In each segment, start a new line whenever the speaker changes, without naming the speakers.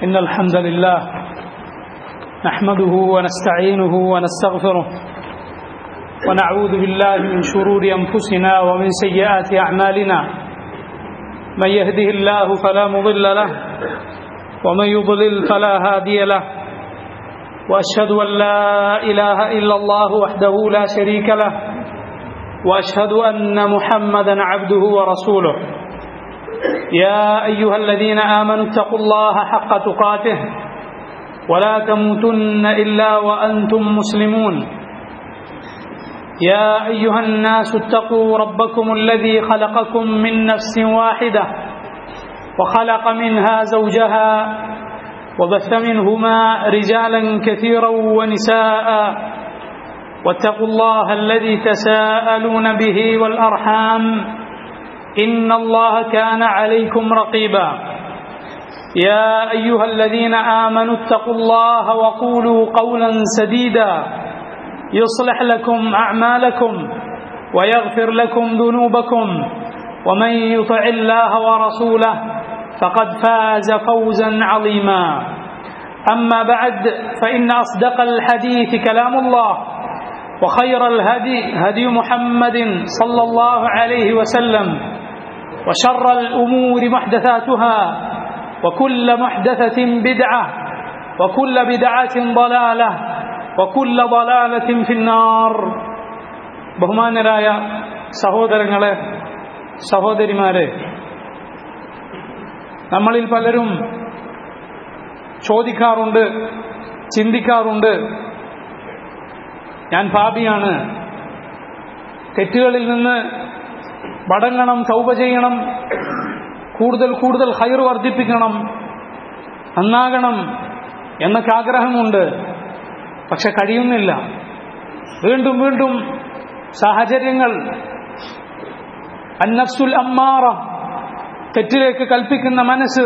إن الحمد لله نحمده ونستعينه ونستغفره ونعوذ بالله من شرور أنفسنا ومن سيئات أعمالنا من يهده الله فلا مضل له ومن يضلل فلا هادي له وأشهد أن لا إله إلا الله وحده لا شريك له وأشهد أن محمدا عبده ورسوله يا أيها الذين آمنوا اتقوا الله حق تقاته ولا تموتن إلا وأنتم مسلمون يا أيها الناس اتقوا ربكم الذي خلقكم من نفس واحدة وخلق منها زوجها وبث منهما رجالا كثيرا ونساء واتقوا الله الذي تساءلون به والأرحام إن الله كان عليكم رقيبا يا أيها الذين آمنوا اتقوا الله وقولوا قولا سديدا يصلح لكم أعمالكم ويغفر لكم ذنوبكم ومن يطع الله ورسوله فقد فاز فوزا عظيما أما بعد فإن أصدق الحديث كلام الله وخير الهدي هدي محمد صلى الله عليه وسلم وشر الأمور محدثاتها وكل محدثة بدعة وكل بدعة ضلالة وكل ضلالة في النار ബഹുമാനരായ സഹോദരങ്ങളെ സഹോദരിമാരെ നമ്മളിൽ പലരും ചോദിക്കാറുണ്ട് ചിന്തിക്കാറുണ്ട് ഞാൻ പാപിയാണ് തെറ്റുകളിൽ നിന്ന് മടങ്ങണം തൗബ ചെയ്യണം കൂടുതൽ കൂടുതൽ ഹൈർ വർദ്ധിപ്പിക്കണം നന്നാകണം എന്നൊക്കെ ആഗ്രഹമുണ്ട് പക്ഷെ കഴിയുന്നില്ല വീണ്ടും വീണ്ടും സാഹചര്യങ്ങൾ അന്നഫ്സുൽ അമ്മാറ തെറ്റിലേക്ക് കൽപ്പിക്കുന്ന മനസ്സ്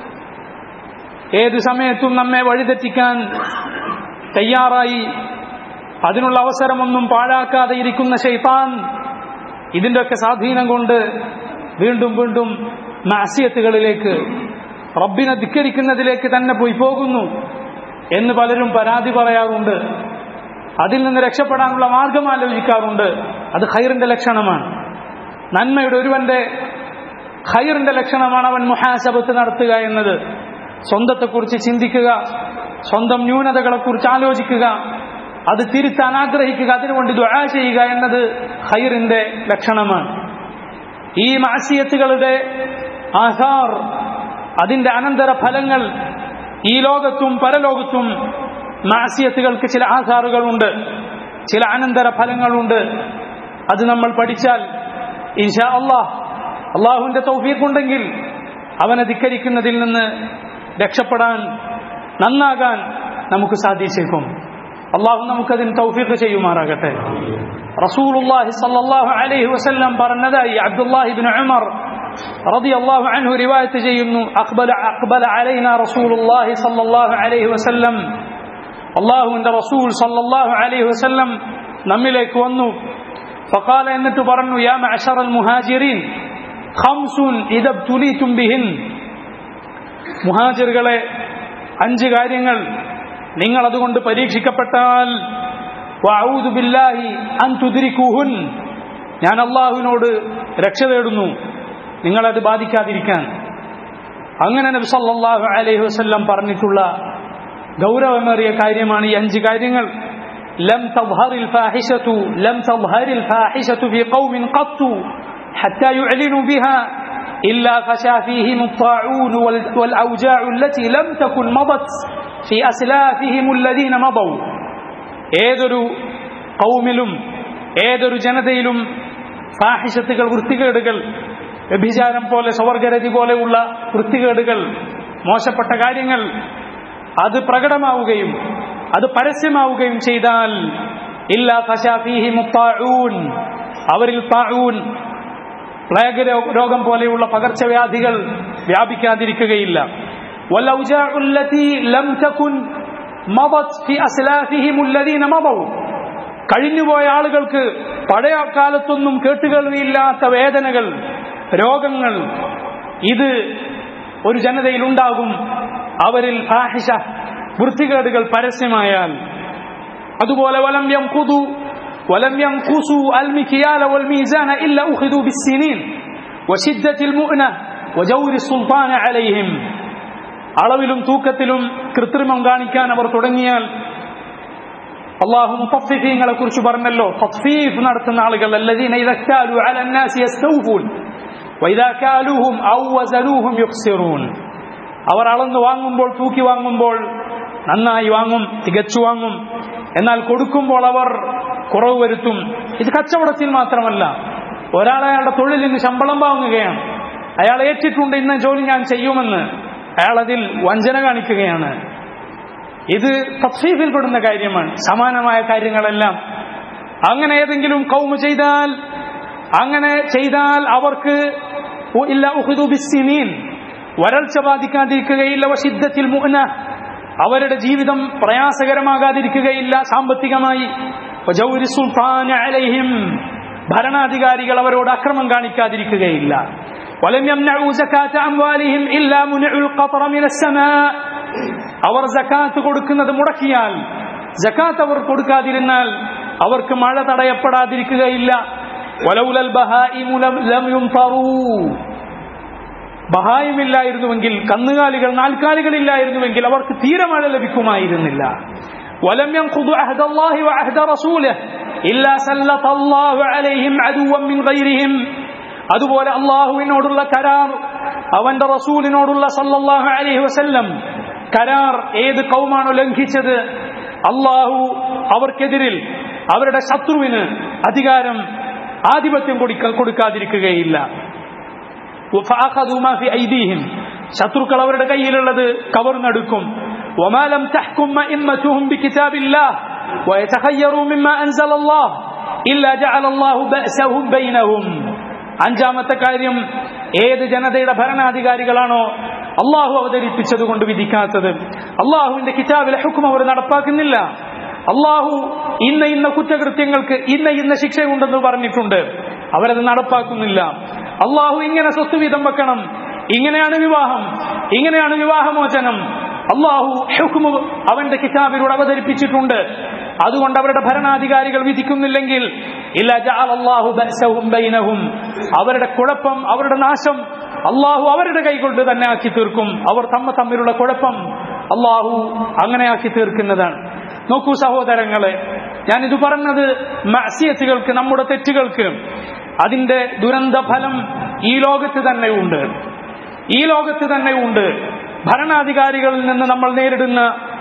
ഏത് സമയത്തും നമ്മെ വഴിതെറ്റിക്കാൻ തയ്യാറായി അതിനുള്ള അവസരമൊന്നും പാഴാക്കാതെ ഇരിക്കുന്ന ഷെയ്ത്താൻ ഇതിൻ്റെയൊക്കെ സ്വാധീനം കൊണ്ട് വീണ്ടും വീണ്ടും നാസ്യത്തുകളിലേക്ക് റബ്ബിനെ ധിക്കരിക്കുന്നതിലേക്ക് തന്നെ പോയി പോകുന്നു എന്ന് പലരും പരാതി പറയാറുണ്ട് അതിൽ നിന്ന് രക്ഷപ്പെടാനുള്ള മാർഗം ആലോചിക്കാറുണ്ട് അത് ഖൈറിന്റെ ലക്ഷണമാണ് നന്മയുടെ ഒരുവന്റെ ഖൈറിന്റെ ലക്ഷണമാണ് അവൻ മുഹാസബത്ത് നടത്തുക എന്നത് സ്വന്തത്തെക്കുറിച്ച് ചിന്തിക്കുക സ്വന്തം ന്യൂനതകളെക്കുറിച്ച് ആലോചിക്കുക അത് തിരുത്താൻ ആഗ്രഹിക്കുക അതിനുവേണ്ടി ദുആ ചെയ്യുക എന്നത് ഖൈറിന്റെ ലക്ഷണമാണ് ഈ മാസിയത്തുകളുടെ ആധാർ അതിന്റെ അനന്തര ഫലങ്ങൾ ഈ ലോകത്തും പരലോകത്തും മാസിയത്തുകൾക്ക് ചില ആധാറുകളുണ്ട് ചില അനന്തര ഫലങ്ങളുണ്ട് അത് നമ്മൾ പഠിച്ചാൽ ഇൻഷാ അള്ളാഹ് അള്ളാഹുവിന്റെ തൗഫീഖുണ്ടെങ്കിൽ അവനെ ധിക്കരിക്കുന്നതിൽ നിന്ന് രക്ഷപ്പെടാൻ നന്നാകാൻ നമുക്ക് സാധിച്ചേക്കും അള്ളാഹു നമുക്കതിന് തൗഫീഖ് ചെയ്യുമാറാകട്ടെ റസൂലുള്ളാഹി സല്ലല്ലാഹു അലൈഹി വസല്ലം പറഞ്ഞതായി അബ്ദുല്ലാഹി ഇബ്നു ഉമർ റളിയല്ലാഹു അൻഹു റിവായത്ത് ചെയ്യുന്നു അഖ്ബല അഖ്ബല അലൈന റസൂലുള്ളാഹി സല്ലല്ലാഹു അലൈഹി വസല്ലം അള്ളാഹുവിന്റെ റസൂൽ സല്ലല്ലാഹു അലൈഹി വസല്ലം നമ്മിലേക്ക് വന്നു فقال എന്നിട്ട് പറഞ്ഞു യാ മഅശറ المهاجرين خمس اذا ابتليتم بهن മുഹാജിറുകളെ അഞ്ച് കാര്യങ്ങൾ നിങ്ങൾ അതുകൊണ്ട് പരീക്ഷിക്കപ്പെട്ടാൽ ഞാൻ അള്ളാഹുവിനോട് രക്ഷ തേടുന്നു നിങ്ങളത് ബാധിക്കാതിരിക്കാൻ അങ്ങനെ നബി സല്ലല്ലാഹു അലൈഹി വസല്ലം പറഞ്ഞിട്ടുള്ള ഗൗരവമേറിയ കാര്യമാണ് ഈ അഞ്ച് കാര്യങ്ങൾ لم تظهر الفاحشة لم تظهر الفاحشة في قوم قط حتى يعلنوا بها إلا فشى فيهم الطاعون والأوجاع التي لم تكن مضت في أسلافهم الذين مضوا ഏതൊരു കൗമിലും ഏതൊരു ജനതയിലും ഫാഹിഷത്തുകൾ വൃത്തികേടുകൾ വ്യഭിചാരം പോലെ സ്വർഗരതി പോലെയുള്ള വൃത്തികേടുകൾ മോശപ്പെട്ട കാര്യങ്ങൾ അത് പ്രകടമാവുകയും അത് പരസ്യമാവുകയും ചെയ്താൽ ഇല്ല ഫശാഫിഹി മുത്താഊൻ അവരിൽ താഊൻ പ്ലേഗ് രോഗം പോലെയുള്ള പകർച്ചവ്യാധികൾ വ്യാപിക്കാതിരിക്കുകയില്ല കഴിഞ്ഞുപോയ ആളുകൾക്ക് പഴയ കാലത്തൊന്നും കേട്ടുകേൾവിയില്ലാത്ത വേദനകൾ രോഗങ്ങൾ ഇത് ഒരു ജനതയിൽ ഉണ്ടാകും അവരിൽ ഫാഹിഷ വൃത്തികേടുകൾ പരസ്യമായാൽ അതുപോലെ വലം യംഖുദു ولم ينقصوا المكيال والميزان إلا أخذوا بالسنين وشدة المؤنة وجور السلطان عليهم അളവിലും തൂക്കത്തിലും കൃത്രിമം കാണിക്കാൻ അവർ തുടങ്ങിയാൽ അള്ളാഹു മുത്തഫീങ്ങളെ കുറിച്ച് പറഞ്ഞല്ലോ തഫീഫ് നടത്തുന്ന ആളുകൾ الذين إذا اكتالوا على الناس يستوفون وإذا كالوهم أو وزنوهم يخسرون അവർ അളന്നു വാങ്ങുമ്പോൾ തൂക്കി വാങ്ങുമ്പോൾ നന്നായി വാങ്ങും തികച്ചു വാങ്ങും എന്നാൽ കൊടുക്കുമ്പോൾ അവർ കുറവ് വരുത്തും ഇത് കച്ചവടത്തിൽ മാത്രമല്ല ഒരാൾ അയാളുടെ തൊഴിലിന് ശമ്പളം വാങ്ങുകയാണ് അയാൾ ഏറ്റിട്ടുണ്ട് ഇന്ന ജോലി ഞാൻ ചെയ്യുമെന്ന് അയാൾ അതിൽ വഞ്ചന കാണിക്കുകയാണ് ഇത് തഫീഫിൽപ്പെടുന്ന കാര്യമാണ് സമാനമായ കാര്യങ്ങളെല്ലാം അങ്ങനെ ഏതെങ്കിലും കൗമ് ചെയ്താൽ അങ്ങനെ ചെയ്താൽ അവർക്ക് ഇല്ല ഉഹുദു ബിസ്സിനീൻ വരൾച്ച ബാധിക്കാതിരിക്കുകയില്ല വശിദ്ധത്തിൽ മുഹന അവരുടെ ജീവിതം പ്രയാസകരമാകാതിരിക്കുകയില്ല സാമ്പത്തികമായി വജൗരി സുൽത്താന അലൈഹിം ഭരണാധികാരികൾ അവരോട് അക്രമം കാണിക്കാതിരിക്കുകയില്ല ولم يمنعوا زكاة أموالهم إلا منعوا القطر من السماء അവർ ജക്കാത്ത് കൊടുക്കുന്നത് മുടക്കിയാൽ ജക്കാത്ത് അവർ കൊടുക്കാതിരുന്നാൽ അവർക്ക് മഴ തടയപ്പെടാതിരിക്കുകയില്ല വലൗലൽ ബഹായിമു ലം- ലം യുംതറൂ. ബഹായുമില്ലായിരുന്നുവെങ്കിൽ കന്നുകാലികൾ നാൽക്കാലികളില്ലായിരുന്നുവെങ്കിൽ അവർക്ക് തീരെ മഴ ലഭിക്കുമായിരുന്നില്ല ولم ينقضوا عهد الله وعهد رسوله إلا سلط الله عليهم عدوا من غيرهم അതുപോലെ അള്ളാഹുവിനോടുള്ള കരാർ അവന്റെ റസൂലിനോടുള്ള സല്ലല്ലാഹു അലൈഹി വസല്ലം കരാർ ഏത് കൗമാണോ ലംഘിച്ചത് അള്ളാഹു അവർക്കെതിരിൽ അവരുടെ ശത്രുവിന് അധികാരം ആധിപത്യം കൊടുക്ക കൊടുക്കാതിരിക്കുകയില്ല وفأخذوا ما في أيديهم ശത്രുക്കൾ അവരുടെ കയ്യിലുള്ളത് കവർന്നെടുക്കും وما لم تحكم أئمتهم بكتاب الله ويتخيروا مما أنزل الله إلا جعل الله بأسهم بينهم അഞ്ചാമത്തെ കാര്യം ഏത് ജനതയുടെ ഭരണാധികാരികളാണോ അള്ളാഹു അവതരിപ്പിച്ചത് കൊണ്ട് വിധിക്കാത്തത് അള്ളാഹുവിന്റെ കിതാബിലെ ഹുക്കും അവർ നടപ്പാക്കുന്നില്ല അള്ളാഹു ഇന്ന ഇന്ന കുറ്റകൃത്യങ്ങൾക്ക് ഇന്ന ഇന്ന ശിക്ഷയുണ്ടെന്ന് പറഞ്ഞിട്ടുണ്ട് അവരത് നടപ്പാക്കുന്നില്ല അള്ളാഹു ഇങ്ങനെ സ്വത്ത് വീതം വെക്കണം ഇങ്ങനെയാണ് വിവാഹം ഇങ്ങനെയാണ് വിവാഹമോചനം അള്ളാഹു ഹുക്കുമു അവന്റെ കിതാബിലൂടെ അവതരിപ്പിച്ചിട്ടുണ്ട് അതുകൊണ്ട് അവരുടെ ഭരണാധികാരികൾ വിധിക്കുന്നില്ലെങ്കിൽ ഇല്ല ജഅല അല്ലാഹു ബഅസഹും ബൈനഹും അവരുടെ കുഴപ്പം അവരുടെ നാശം അള്ളാഹു അവരുടെ കൈകൊണ്ട് തന്നെ ആക്കി തീർക്കും അവർ തമ്മ തമ്മിലുള്ള കുഴപ്പം അള്ളാഹു അങ്ങനെ ആക്കി തീർക്കുന്നതാണ് നോക്കൂ സഹോദരങ്ങളെ ഞാനിത് പറഞ്ഞത് മഅസിയത്തുകൾക്ക് നമ്മുടെ തെറ്റുകൾക്ക് അതിന്റെ ദുരന്ത ഫലം ഈ ലോകത്ത് തന്നെ ഉണ്ട് ഈ ലോകത്ത് തന്നെ ഉണ്ട് ഭരണാധികാരികളിൽ നിന്ന് നമ്മൾ നേരിടുന്ന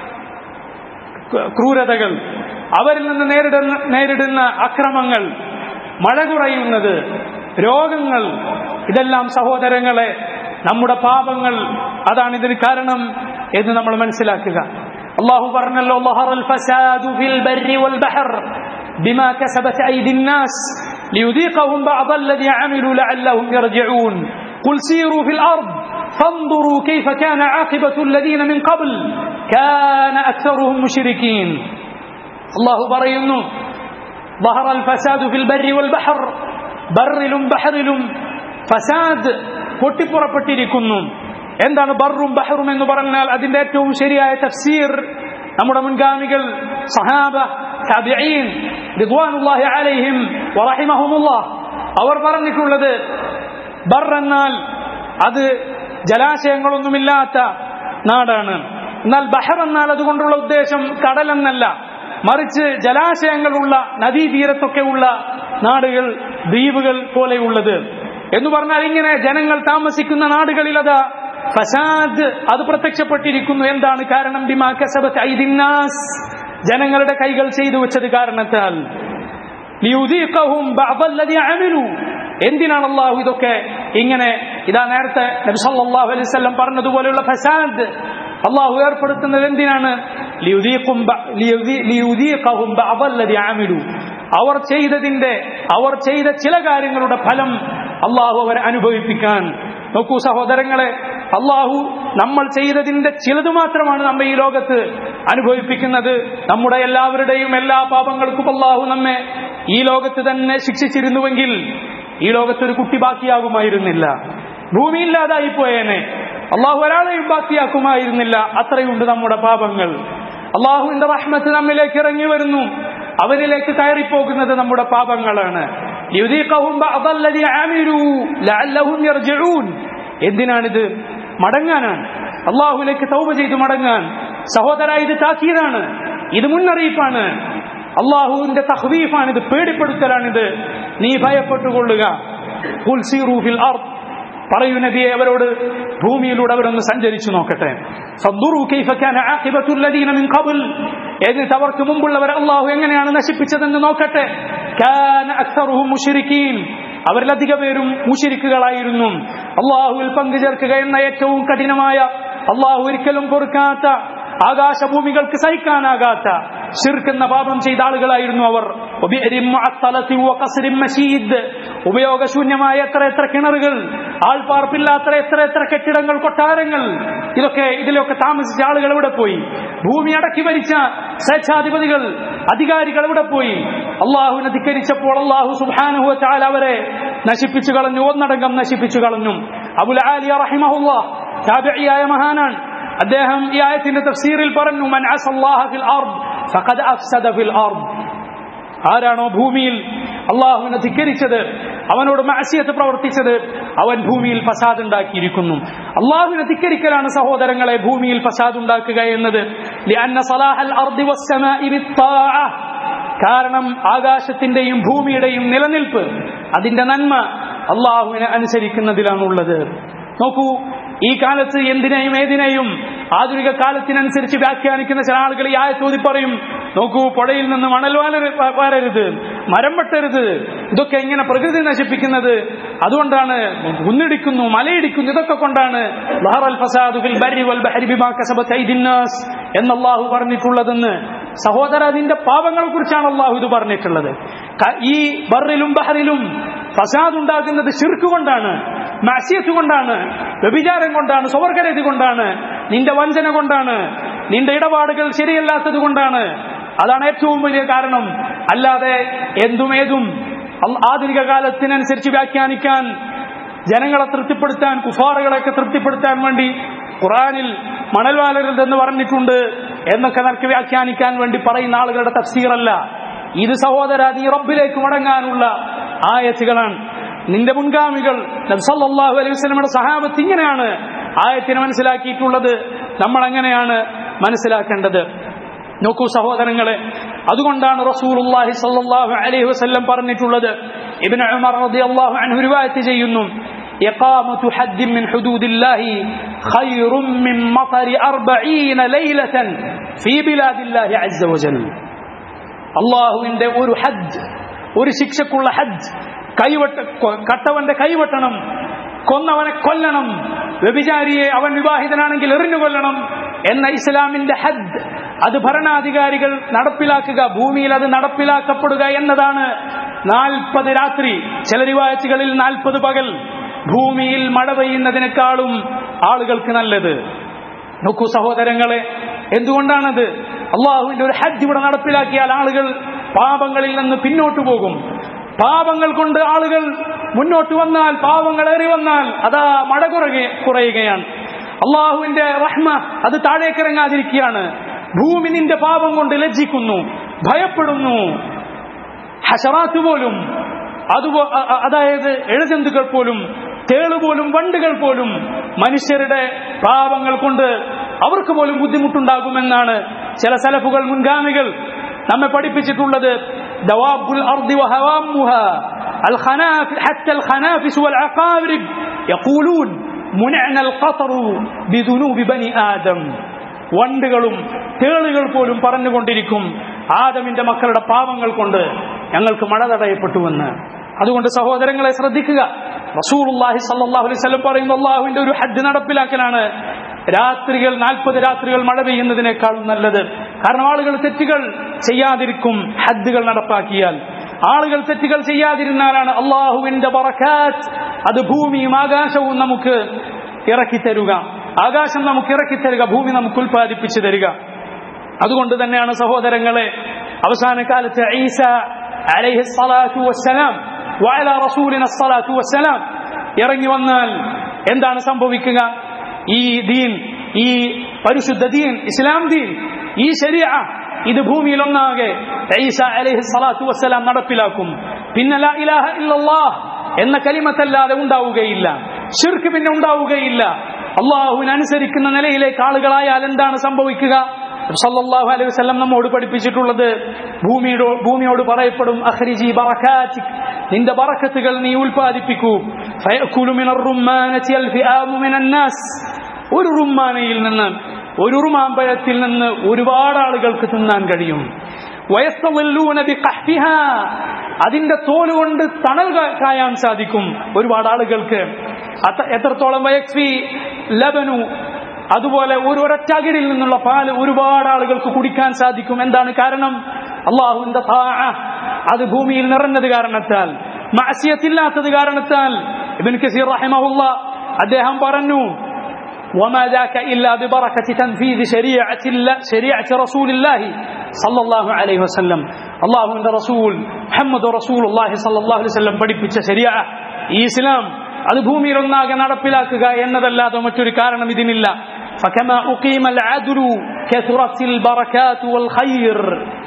ക്രൂരതകൾ അവരിൽ നിന്ന് നേരിടുന്ന നേരിടുന്ന അക്രമങ്ങൾ മഴ കുറയുന്നത് രോഗങ്ങൾ ഇതെല്ലാം സഹോദരങ്ങളെ നമ്മുടെ പാപങ്ങൾ അതാണ് ഇതിന് കാരണം എന്ന് നമ്മൾ മനസ്സിലാക്കുക അള്ളാഹു പറഞ്ഞല്ലോ ظهر الفساد في البر والبحر بما كسبت أيدي الناس ليذيقهم بعض الذي عملوا لعلهم يرجعون قل سيروا في الأرض فانظروا كيف كان عاقبة الذين من قبل كان أكثرهم مشركين الله പറയുന്നു ظهر الفساد في البر والبحر ബറിലും ബഹറിലും ഫസാദ് പൊട്ടിപ്പുറപ്പെട്ടിരിക്കുന്നു എന്താണ് ബറും ബഹറും എന്ന് പറഞ്ഞാൽ അതിന്റെ ഏറ്റവും ശരിയായ തഫ്സീർ നമ്മുടെ മുൻഗാമികൾ സഹാബ താബിഈൻ റിദ്വാനുല്ലാഹി അലൈഹിം വറഹിമഹുമുല്ലാഹ് അവർ പറഞ്ഞിട്ടുള്ളത് ബർ എന്നാൽ അത് ജലാശയങ്ങളൊന്നുമില്ലാത്ത നാടാണ് എന്നാൽ ബഹർ എന്നാൽ അതുകൊണ്ടുള്ള ഉദ്ദേശം കടലെന്നല്ല മറിച്ച് ജലാശയങ്ങളുള്ള നദീതീരത്തൊക്കെ ഉള്ള നാടുകൾ ദ്വീപുകൾ പോലെയുള്ളത് എന്ന് പറഞ്ഞാൽ ഇങ്ങനെ ജനങ്ങൾ താമസിക്കുന്ന നാടുകളിൽ അത് ഫസാദ് അത് പ്രത്യക്ഷപ്പെട്ടിരിക്കുന്നു എന്താണ് കാരണം ബിമാ കസബത്ത് ഐദിന്നാസ് ജനങ്ങളുടെ കൈകൾ ചെയ്തു വെച്ചത് കാരണത്താൽ ലിയുദീഖഹും ബഅദല്ലദി അമിലു എന്തിനാണ് അള്ളാഹു ഇതൊക്കെ ഇങ്ങനെ ഇതാ നേരത്തെ നബി സല്ലല്ലാഹു അലൈഹി വസല്ലം പറഞ്ഞതുപോലെയുള്ള ഫസാദ് അള്ളാഹു ഏർപ്പെടുത്തുന്നത് എന്തിനാണ് ലിയുദീഖും ബ- ലിയുദീ- ലിയുദീഖഹും ബഅദല്ലദി അമിലു അവർ ചെയ്തതിന്റെ അവർ ചെയ്ത ചില കാര്യങ്ങളുടെ ഫലം അള്ളാഹു അവരെ അനുഭവിപ്പിക്കാൻ നോക്കൂ സഹോദരങ്ങളെ അള്ളാഹു നമ്മൾ ചെയ്തതിന്റെ ചിലത് മാത്രമാണ് നമ്മെ ഈ ലോകത്ത് അനുഭവിപ്പിക്കുന്നത് നമ്മുടെ എല്ലാവരുടെയും എല്ലാ പാപങ്ങൾക്കും അള്ളാഹു നമ്മെ ഈ ലോകത്ത് തന്നെ ശിക്ഷിച്ചിരുന്നുവെങ്കിൽ ഈ ലോകത്ത് ഒരു കുട്ടി ബാക്കിയാകുമായിരുന്നില്ല ഭൂമി ഇല്ലാതായി പോയേനെ അള്ളാഹു ഒരാളെയും ബാക്കിയാക്കുമായിരുന്നില്ല അത്രയുണ്ട് നമ്മുടെ പാപങ്ങൾ അള്ളാഹുവിന്റെ റഹ്മത്ത് നമ്മിലേക്ക് ഇറങ്ങി വരുന്നു അവരിലേക്ക് കയറിപ്പോകുന്നത് നമ്മുടെ പാപങ്ങളാണ് യുദീഖഹും ബഅദല്ലദി ആമിലൂ ലഅല്ലഹും യർജിഊൻ എന്തിനാണിത് മടങ്ങാനാണ് അള്ളാഹുലേക്ക് തൗബ ചെയ്ത് മടങ്ങാൻ സഹോദര ഇത് താക്കീതാണ് ഇത് മുന്നറിയിപ്പാണ് അള്ളാഹുവിന്റെ തഹ്വീഫാണ് ഇത് പേടിപ്പെടുത്തലാണിത് നീ ഭയപ്പെട്ടുകൊള്ളുക ഖുൽ സീറൂ ഫിൽ അർദ് പറയൂ നബിയെ അവരോട് ഭൂമിയിലൂടെ അവരൊന്ന് സഞ്ചരിച്ചു നോക്കട്ടെ ഫദ്ദുറു കൈഫ കാന ആഖിബത്തുൽ ലദീന മിൻ ഖബ്ൽ എന്നിട്ട് അവർക്ക് മുമ്പുള്ളവർ അള്ളാഹു എങ്ങനെയാണ് നശിപ്പിച്ചതെന്ന് നോക്കട്ടെ കാന അക്സറുഹും മുശ്രിക്കീൻ അവരിലധിക പേരും മുഷിരിക്കുകളായിരുന്നു അള്ളാഹുവിൽ പങ്കുചേർക്കുക എന്ന ഏറ്റവും കഠിനമായ അള്ളാഹു ഒരിക്കലും പൊറുക്കാത്ത ആകാശഭൂമികൾക്ക് സഹിക്കാനാകാത്ത ശിർക്കെന്ന പാപം ചെയ്ത ആളുകളായിരുന്നു അവർ وبئر معطلة وقصر مشيد. ഉപയോഗശൂന്യമായ എത്ര എത്ര കിണറുകൾ ആൾപ്പാർപ്പില്ലാത്ത എത്ര എത്ര കെട്ടിടങ്ങൾ കൊട്ടാരങ്ങൾ ഇതൊക്കെ ഇതിലൊക്കെ താമസിച്ച ആളുകൾ എവിടെ പോയി ഭൂമി അടക്കി ഭരിച്ച സ്വേച്ഛാധിപതികൾ അധികാരികൾ എവിടെ പോയി അള്ളാഹുവിനെ ധിക്കരിച്ചപ്പോൾ അള്ളാഹു സുബാനുഹു ചാല അവരെ നശിപ്പിച്ചു കളഞ്ഞു ഒന്നടങ്കം നശിപ്പിച്ചു കളഞ്ഞു അബുൽ ആലിയ റഹിമഹുല്ല താബിയായ മഹാനാണ് അദ്ദേഹം ഈ ആയത്തിന്റെ തഫ്സീറിൽ പറഞ്ഞു മൻ അസല്ലാഹ ഫിൽ അർദ് ഫഖദ് അഫ്സദ ഫിൽ അർദ് ആരാണോ ഭൂമിയിൽ അള്ളാഹുവിനെ ധിക്കരിച്ചത് അവനോട് മാസിയത്ത് പ്രവർത്തിച്ചത് അവൻ ഭൂമിയിൽ ഫസാദ് ഉണ്ടാക്കിയിരിക്കുന്നു അള്ളാഹുവിനെ ധിക്കരിക്കലാണ് സഹോദരങ്ങളെ ഭൂമിയിൽ ഫസാദ് ഉണ്ടാക്കുക എന്നത് لأن صلاح الأرض والسماء بالطاعة. കാരണം ആകാശത്തിന്റെയും ഭൂമിയുടെയും നിലനിൽപ്പ് അതിന്റെ നന്മ അള്ളാഹുവിനെ അനുസരിക്കുന്നതിലാണുള്ളത് നോക്കൂ ഈ കാലത്ത് എന്തിനേയും ഏതിനേയും ആധുനിക കാലത്തിനനുസരിച്ച് വ്യാഖ്യാനിക്കുന്ന ചില ആളുകൾ ഈ ആയത്തോതി പറയും നോക്കൂ പുഴയിൽ നിന്ന് മണൽ വാലര വാരരുത് മരം വെട്ടരുത് ഇതൊക്കെ എങ്ങനെ പ്രകൃതി നശിപ്പിക്കുന്നത് അതുകൊണ്ടാണ് കുന്നിടിക്കുന്നു മലയിടിക്കുന്നു ഇതൊക്കെ കൊണ്ടാണ് ലഹറൽ ഫസാദു ഫിൽ ബർരി വൽ ബഹരി ബിമാ കസബത് ഐദിന്നാസ് എന്ന് അള്ളാഹു പറഞ്ഞിട്ടുള്ളതെന്ന് സഹോദര അതിന്റെ പാപങ്ങളെ കുറിച്ചാണ് അള്ളാഹു ഇത് പറഞ്ഞിട്ടുള്ളത് ക- ഈ ബറിലും ബഹറിലും ഫസാദ് ഉണ്ടാകുന്നത് ശിർക്ക് കൊണ്ടാണ് മാസിയത്ത് കൊണ്ടാണ് വ്യഭിചാരം കൊണ്ടാണ് സ്വർഗരതി കൊണ്ടാണ് നിന്റെ വഞ്ചന കൊണ്ടാണ് നിന്റെ ഇടപാടുകൾ ശരിയല്ലാത്തത് കൊണ്ടാണ് അതാണ് ഏറ്റവും വലിയ കാരണം അല്ലാതെ എന്തുമേതും അൽ- ആധുനിക കാലത്തിനനുസരിച്ച് വ്യാഖ്യാനിക്കാൻ ജനങ്ങളെ തൃപ്തിപ്പെടുത്താൻ കുഫാറുകളെയൊക്കെ തൃപ്തിപ്പെടുത്താൻ വേണ്ടി ഖുറാനിൽ മണൽ വാലരുത് എന്ന് പറഞ്ഞിട്ടുണ്ട് എന്നൊക്കെ നിനക്ക് വ്യാഖ്യാനിക്കാൻ വേണ്ടി പറയുന്ന ആളുകളുടെ തഫ്സീറല്ല ഇത് സഹോദര നീ റബ്ബിലേക്ക് മടങ്ങാനുള്ള ആയത്തുകളാണ് നിന്റെ മുൻഗാമികൾ നബ്സല്ലാഹു അലൈഹി വസല്ലമയുടെ സഹാബത്ത് ഇങ്ങനെയാണ് ആയത്തിനെ മനസ്സിലാക്കിയിട്ടുള്ളത് നമ്മൾ അങ്ങനെയാണ് മനസ്സിലാക്കേണ്ടത് നോക്കൂ സഹോദരങ്ങളെ അതുകൊണ്ടാണ് റസൂലുള്ളാഹി സ്വല്ലല്ലാഹു അലൈഹി വസല്ലം പറഞ്ഞിട്ടുള്ളത് ഇബ്നു ഉമർ റളിയല്ലാഹു അൻഹു റിവായത്ത് ചെയ്യുന്നു إقامة حد من حدود الله خير من مطر أربعين ليلة في بلاد الله عز وجل അള്ളാഹുവിന്റെ ഒരു ഹജ്ജ് ഒരു ശിക്ഷക്കുള്ള ഹജ്ജ് കൈവട്ട കൊ- കട്ടവന്റെ കൈവെട്ടണം കൊന്നവനെ കൊല്ലണം വ്യഭിചാരിയെ അവൻ വിവാഹിതനാണെങ്കിൽ എറിഞ്ഞു കൊല്ലണം എന്ന ഇസ്ലാമിന്റെ ഹജ്ജ് അത് ഭരണാധികാരികൾ നടപ്പിലാക്കുക ഭൂമിയിൽ അത് നടപ്പിലാക്കപ്പെടുക എന്നതാണ് നാൽപ്പത് രാത്രി ചില റിവായത്തുകളിൽ നാൽപ്പത് പകൽ ഭൂമിയിൽ മഴ പെയ്യുന്നതിനേക്കാളും ആളുകൾക്ക് നല്ലത് നോക്കൂ സഹോദരങ്ങളെ എന്തുകൊണ്ടാണത് അള്ളാഹുവിന്റെ ഒരു ഹജ്ജ് ഇവിടെ നടപ്പിലാക്കിയാൽ ആളുകൾ പാപങ്ങളിൽ നിന്ന് പിന്നോട്ട് പോകും പാപങ്ങൾ കൊണ്ട് ആളുകൾ മുന്നോട്ട് വന്നാൽ പാപങ്ങൾ ഏറി വന്നാൽ അതാ മഴ കുറയുക കുറയുകയാണ് അള്ളാഹുവിന്റെ റഹ്മ അത് താഴേക്കിറങ്ങാതിരിക്കുകയാണ് ഭൂമി നിന്റെ പാപം കൊണ്ട് ലജ്ജിക്കുന്നു ഭയപ്പെടുന്നു ഹഷറാത്ത് പോലും അതുപോ അ- അ- അതായത് എഴുജന്തുക്കൾ പോലും തേള് പോലും വണ്ടുകൾ പോലും മനുഷ്യരുടെ പാപങ്ങൾ കൊണ്ട് അവർക്ക് പോലും ബുദ്ധിമുട്ടുണ്ടാകുമെന്നാണ് ചില സലഫുകൾ മുൻഗാമികൾ നമ്മെ പഠിപ്പിച്ചിട്ടുള്ളത് ദവാബുൽ അർദി വഹവാമുഹ الخناف حتى الخنافس والعقارب يقولون منعنا القطر بذنوب بني آدم വണ്ടുകളും തേളുകൾ പോലും പറഞ്ഞുകൊണ്ടിരിക്കും ആദമിന്റെ മക്കളുടെ പാവങ്ങൾ കൊണ്ട് ഞങ്ങൾക്ക് മഴ തടയപ്പെട്ടുവെന്ന് അതുകൊണ്ട് സഹോദരങ്ങളെ ശ്രദ്ധിക്കുക റസൂലുള്ളാഹി സല്ലല്ലാഹു അലൈഹി വസല്ലം പറയുന്ന അള്ളാഹുവിന്റെ ഒരു ഹജ്ജ് നടപ്പിലാക്കലാണ് രാത്രികൾ നാൽപ്പത് രാത്രികൾ മഴ പെയ്യുന്നതിനേക്കാളും നല്ലത് കാരണം ആളുകൾ തെറ്റുകൾ ചെയ്യാതിരിക്കും ഹജ്ജുകൾ നടപ്പാക്കിയാൽ ആളുകൾ തെറ്റുകൾ ചെയ്യാതിരുന്നാലാണ് അള്ളാഹുവിന്റെ ബറക്കാത്ത് അത് ഭൂമിയും ആകാശവും നമുക്ക് ഇറക്കി തരുക ആകാശം നമുക്ക് ഇറക്കി തരിക ഭൂമി നമുക്ക് ഉൽപ്പാദിപ്പിച്ചു തരിക അതുകൊണ്ട് തന്നെയാണ് സഹോദരങ്ങളെ അവസാന കാലത്ത് ഈസ അലൈഹി സ്വലാത്തു വസ്സലാം വഅല റസൂലിന സ്വലാത്തു വസ്സലാം ഇറങ്ങി വന്നാൽ എന്താണ് സംഭവിക്കുക ഈ ദീൻ ഈ പരിശുദ്ധ ദീൻ ഇസ്ലാം ദീൻ ഈ ശരിയ ഇത് ഭൂമിയിൽ ഒന്നാകെ ഈസ അലൈഹി സ്വലാത്തു വസ്സലാം നടപ്പിലാക്കും പിന്നെ ലാ ഇലാഹ ഇല്ലല്ലാഹ് എന്ന കലിമത്തല്ലാതെ ഉണ്ടാവുകയില്ല ഷിർക്ക് പിന്നെ ഉണ്ടാവുകയില്ല അള്ളാഹുവിനെ അനുസരിക്കുന്ന നിലയിലേക്ക് ആളുകളായാൽ എന്താണ് സംഭവിക്കുക സല്ലല്ലാഹു അലൈഹി വസല്ലം നമ്മോട് പഠിപ്പിച്ചിട്ടുള്ളത് ഭൂമിയോട് ഭൂമിയോട് പറയപ്പെടും അഖ്രിജി ബറകാതിക് നിന്റെ ബറക്കത്തുകൾ നീ ഉൽപ്പാദിപ്പിക്കൂ ഫയകുലു മിനർ റുമ്മാനതി അൽ ഫിആമു മിനൻ നാസ് ഒരു റുമ്മാനയിൽ നിന്ന് ഒരു റുമാമ്പഴത്തിൽ നിന്ന് ഒരുപാട് ആളുകൾക്ക് തിന്നാൻ കഴിയും വയസ്സവല്ലൂന ബിഖഹ്ഫിഹാ അതിന്റെ തോല് കൊണ്ട് തണൽ കാ- കായാൻ സാധിക്കും ഒരുപാട് ആളുകൾക്ക് അത്ത- എത്രത്തോളം വയക്ഫി ലബനു അതുപോലെ ഒരു ഒരൊറ്റ അകിടിൽ നിന്നുള്ള പാല് ഒരുപാട് ആളുകൾക്ക് കുടിക്കാൻ സാധിക്കും എന്താണ് കാരണം അള്ളാഹുവിന്റെ താഅ അത് ഭൂമിയിൽ നിറഞ്ഞത് കാരണത്താൽ മഅസിയത്തില്ലാത്തത് കാരണത്താൽ ഇബ്ൻ കസീർ റഹിമഹുല്ല അദ്ദേഹം പറഞ്ഞു وما ذاك إلا ببركة تنفيذ شريعة الله شريعة رسول الله صلى الله عليه وسلم الله عند رسول محمد رسول الله صلى الله عليه وسلم പഠിപ്പിച്ച ശരിയ ഈ ഇസ്ലാം അത് ഭൂമിയിൽ ഒന്നാകെ നടപ്പിലാക്കുക എന്നതല്ലാതെ മറ്റൊരു കാരണം ഇതിനില്ല فكما أقيم العدل كثرت البركات والخير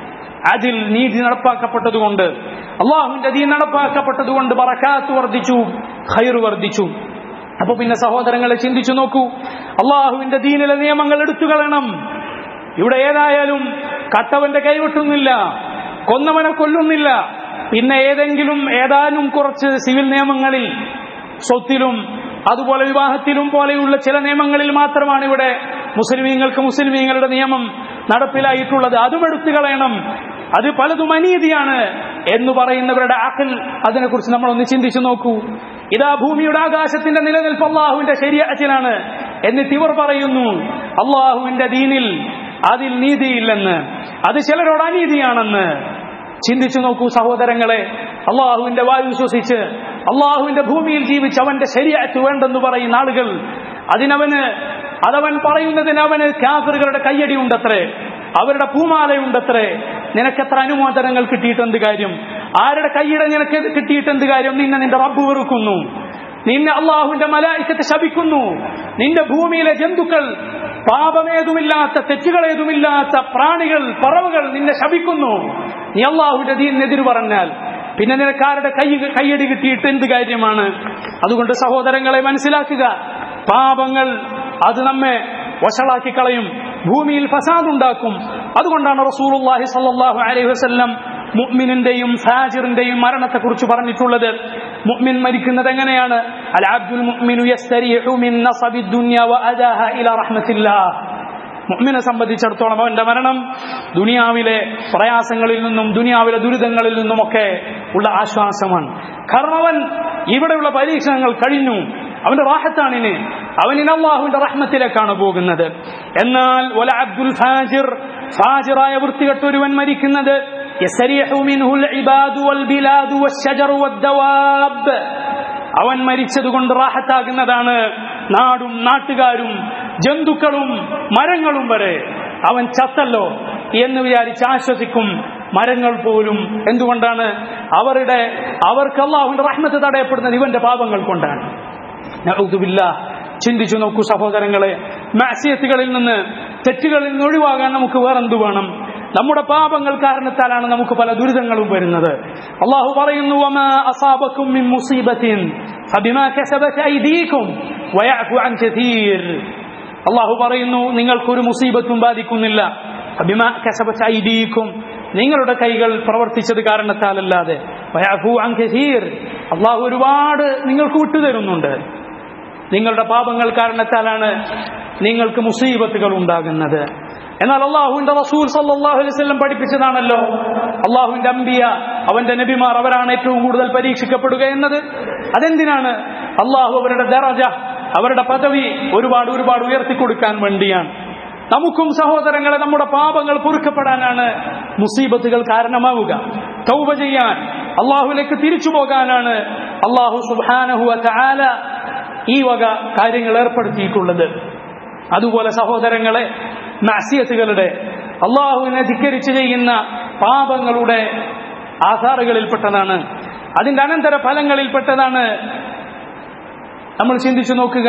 അതിൽ നീതി നടപ്പാക്കപ്പെട്ടതുകൊണ്ട് അള്ളാഹുവിന്റെ ദീൻ നടപ്പാക്കപ്പെട്ടതുകൊണ്ട് ബറക്കാത്ത് വർദ്ധിച്ചു ഖൈർ വർദ്ധിച്ചു അപ്പൊ പിന്നെ സഹോദരങ്ങളെ ചിന്തിച്ചു നോക്കൂ അള്ളാഹുവിന്റെ ദീനിലെ നിയമങ്ങൾ എടുത്തു കളയണം ഇവിടെ ഏതായാലും കട്ടവന്റെ കൈവെട്ടുന്നില്ല കൊന്നവനെ കൊല്ലുന്നില്ല പിന്നെ ഏതെങ്കിലും ഏതാനും കുറച്ച് സിവിൽ നിയമങ്ങളിൽ സ്വത്തിലും അതുപോലെ വിവാഹത്തിലും പോലെയുള്ള ചില നിയമങ്ങളിൽ മാത്രമാണ് ഇവിടെ മുസ്ലിമീങ്ങൾക്ക് മുസ്ലിമീങ്ങളുടെ നിയമം നടപ്പിലായിട്ടുള്ളത് അതും എടുത്തു കളയണം അത് പലതും അനീതിയാണ് എന്ന് പറയുന്നവരുടെ ആക്കൽ അതിനെക്കുറിച്ച് നമ്മൾ ഒന്ന് ചിന്തിച്ചു നോക്കൂ ഇതാ ഭൂമിയുടെ ആകാശത്തിന്റെ നിലനിൽപ്പ് അള്ളാഹുവിന്റെ ശരീരത്തിലാണ് എന്നിട്ട് ഇവർ പറയുന്നു അള്ളാഹുവിന്റെ ദീനിൽ അതിൽ നീതിയില്ലെന്ന് അത് ചിലരോട് അനീതിയാണെന്ന് ചിന്തിച്ചു നോക്കൂ സഹോദരങ്ങളെ അള്ളാഹുവിന്റെ വായു ശ്വസിച്ച് അള്ളാഹുവിന്റെ ഭൂമിയിൽ ജീവിച്ച് അവന്റെ ശരിയാറ്റ് വേണ്ടെന്ന് പറയുന്ന ആളുകൾ അതിനവന് അതവൻ പറയുന്നതിന് അവന് കാഫറുകളുടെ കയ്യടി ഉണ്ടത്രേ അവരുടെ പൂമാലയുണ്ടത്രേ നിനക്കെത്ര അനുമോദനങ്ങൾ കിട്ടിയിട്ടെന്ത് കാര്യം ആരുടെ കൈയിട നിനക്ക് കിട്ടിയിട്ടെന്ത് കാര്യം നിന്നെ നിന്റെ റബ്ബ് വെറുക്കുന്നു നിന്നെ അള്ളാഹുവിന്റെ മലായിക്കത്തെ ശപിക്കുന്നു നിന്റെ ഭൂമിയിലെ ജന്തുക്കൾ പാപമേതുമില്ലാത്ത തെറ്റുകളേതുമില്ലാത്ത പ്രാണികൾ പറവുകൾ നിന്നെ ശപിക്കുന്നു നീ അള്ളാഹുവിന്റെ ദീനെതിര് പറഞ്ഞാൽ പിന്നെ നിനക്കാരുടെ കൈ കൈയടി കിട്ടിയിട്ട് എന്ത് കാര്യമാണ് അതുകൊണ്ട് സഹോദരങ്ങളെ മനസ്സിലാക്കുക പാപങ്ങൾ അത് നമ്മെ വഷളാക്കി കളയും ഭൂമിയിൽ ഫസാദ് ഉണ്ടാക്കും അതുകൊണ്ടാണ് റസൂലുള്ളാഹി സ്വല്ലല്ലാഹു അലൈഹി വസല്ലം മുഅ്മിനിന്റെയും ഫാജിറിന്റെയും മരണത്തെക്കുറിച്ച് പറഞ്ഞിട്ടുള്ളത് മുഅ്മിൻ മരിക്കുന്നത് എങ്ങനെയാണ് അൽ അബ്ദുൽ മുഅ്മിനു യസ്തരീഹു മിൻ നസബി ദുനിയ വഅദാഹ ഇലാ റഹ്മത്തില്ലാഹ് മുഅ്മിനെ സംബന്ധിച്ചിടത്തോളം അവന്റെ മരണം ദുനിയാവിലെ പ്രയാസങ്ങളിൽ നിന്നും ദുനിയാവിലെ ദുരിതങ്ങളിൽ നിന്നുമൊക്കെ ഉള്ള ആശ്വാസമാണ് കാരണം അവൻ ഇവിടെയുള്ള പരീക്ഷണങ്ങൾ കഴിഞ്ഞു അവന്റെ റാഹത്താണിന് അവനിന് അള്ളാഹുവിന്റെ റഹ്മത്തിലേക്കാണ് പോകുന്നത് എന്നാൽ വല അബ്ദുൽ ഫാജിർ ഫാജിറായ വൃത്തികെട്ടൊരുവൻ മരിക്കുന്നത് يستريح منه العباد والبلاد والشجر والدواب അവൻ മരിച്ചതുകൊണ്ട് റാഹത്താകുന്നതാണ് നാടും നാട്ടുകാരും ജന്തുക്കളും മരങ്ങളും വരെ അവൻ ചത്തല്ലോ എന്ന് വിചാരിച്ച് ആശ്വസിക്കും മരങ്ങൾ പോലും എന്തുകൊണ്ടാണ് അവരുടെ അവർക്ക് അള്ളാഹുവിന്റെ റഹ്മത്ത് തടയപ്പെടുന്നത് ഇവന്റെ പാപങ്ങൾ കൊണ്ടാണ് നഊദുബില്ല ചിന്തിച്ചു നോക്കൂ സഹോദരങ്ങളെ മാസിയത്തുകളിൽ നിന്ന് തെറ്റുകളിൽ നിന്ന് ഒഴിവാകാൻ നമുക്ക് വേറെന്തു വേണം നമ്മുടെ പാപങ്ങൾ കാരണത്താലാണ് നമുക്ക് പല ദുരിതങ്ങളും വരുന്നത് അള്ളാഹു പറയുന്നു വമാ അസാബക്കും മിൻ മുസീബത്തിൻ ഫബിമാ കസബത് ഐദീകും വയഅഫു അൻ കസീർ അള്ളാഹു പറയുന്നു നിങ്ങൾക്കൊരു മുസീബത്തും ബാധിക്കുന്നില്ല ഫബിമാ കസബത് ഐദീകും നിങ്ങളുടെ കൈകൾ പ്രവർത്തിച്ചത് കാരണത്താലല്ലാതെ വയഅഫു അൻ കസീർ അള്ളാഹു ഒരുപാട് നിങ്ങൾക്ക് വിട്ടുതരുന്നുണ്ട് നിങ്ങളുടെ പാപങ്ങൾ കാരണത്താലാണ് നിങ്ങൾക്ക് മുസീബത്തുകൾ ഉണ്ടാകുന്നത് എന്നാൽ അള്ളാഹുവിന്റെ റസൂൽ സല്ലല്ലാഹു അലൈഹി വസല്ലം പഠിപ്പിച്ചതാണല്ലോ അള്ളാഹുവിന്റെ അമ്പിയ അവന്റെ നബിമാർ അവരാണ് ഏറ്റവും കൂടുതൽ പരീക്ഷിക്കപ്പെടുക എന്നത് അതെന്തിനാണ് അള്ളാഹു അവരുടെ ദറജ അവരുടെ പദവി ഒരുപാട് ഒരുപാട് ഉയർത്തിക്കൊടുക്കാൻ വേണ്ടിയാണ് നമുക്കും സഹോദരങ്ങളെ നമ്മുടെ പാപങ്ങൾ പൊറുക്കപ്പെടാനാണ് മുസീബത്തുകൾ കാരണമാവുക തൗബ ചെയ്യാൻ അള്ളാഹുലേക്ക് തിരിച്ചു പോകാനാണ് അള്ളാഹു സുബാനഹു ആല ഈ വക കാര്യങ്ങൾ ഏർപ്പെടുത്തിയിട്ടുള്ളത് അതുപോലെ സഹോദരങ്ങളെ മാസിയത്തുകളുടെ അള്ളാഹുവിനെ ധിക്കരിച്ച് ചെയ്യുന്ന പാപങ്ങളുടെ ആധാറുകളിൽപ്പെട്ടതാണ് അതിന്റെ അനന്തര ഫലങ്ങളിൽപ്പെട്ടതാണ് നമ്മൾ ചിന്തിച്ചു നോക്കുക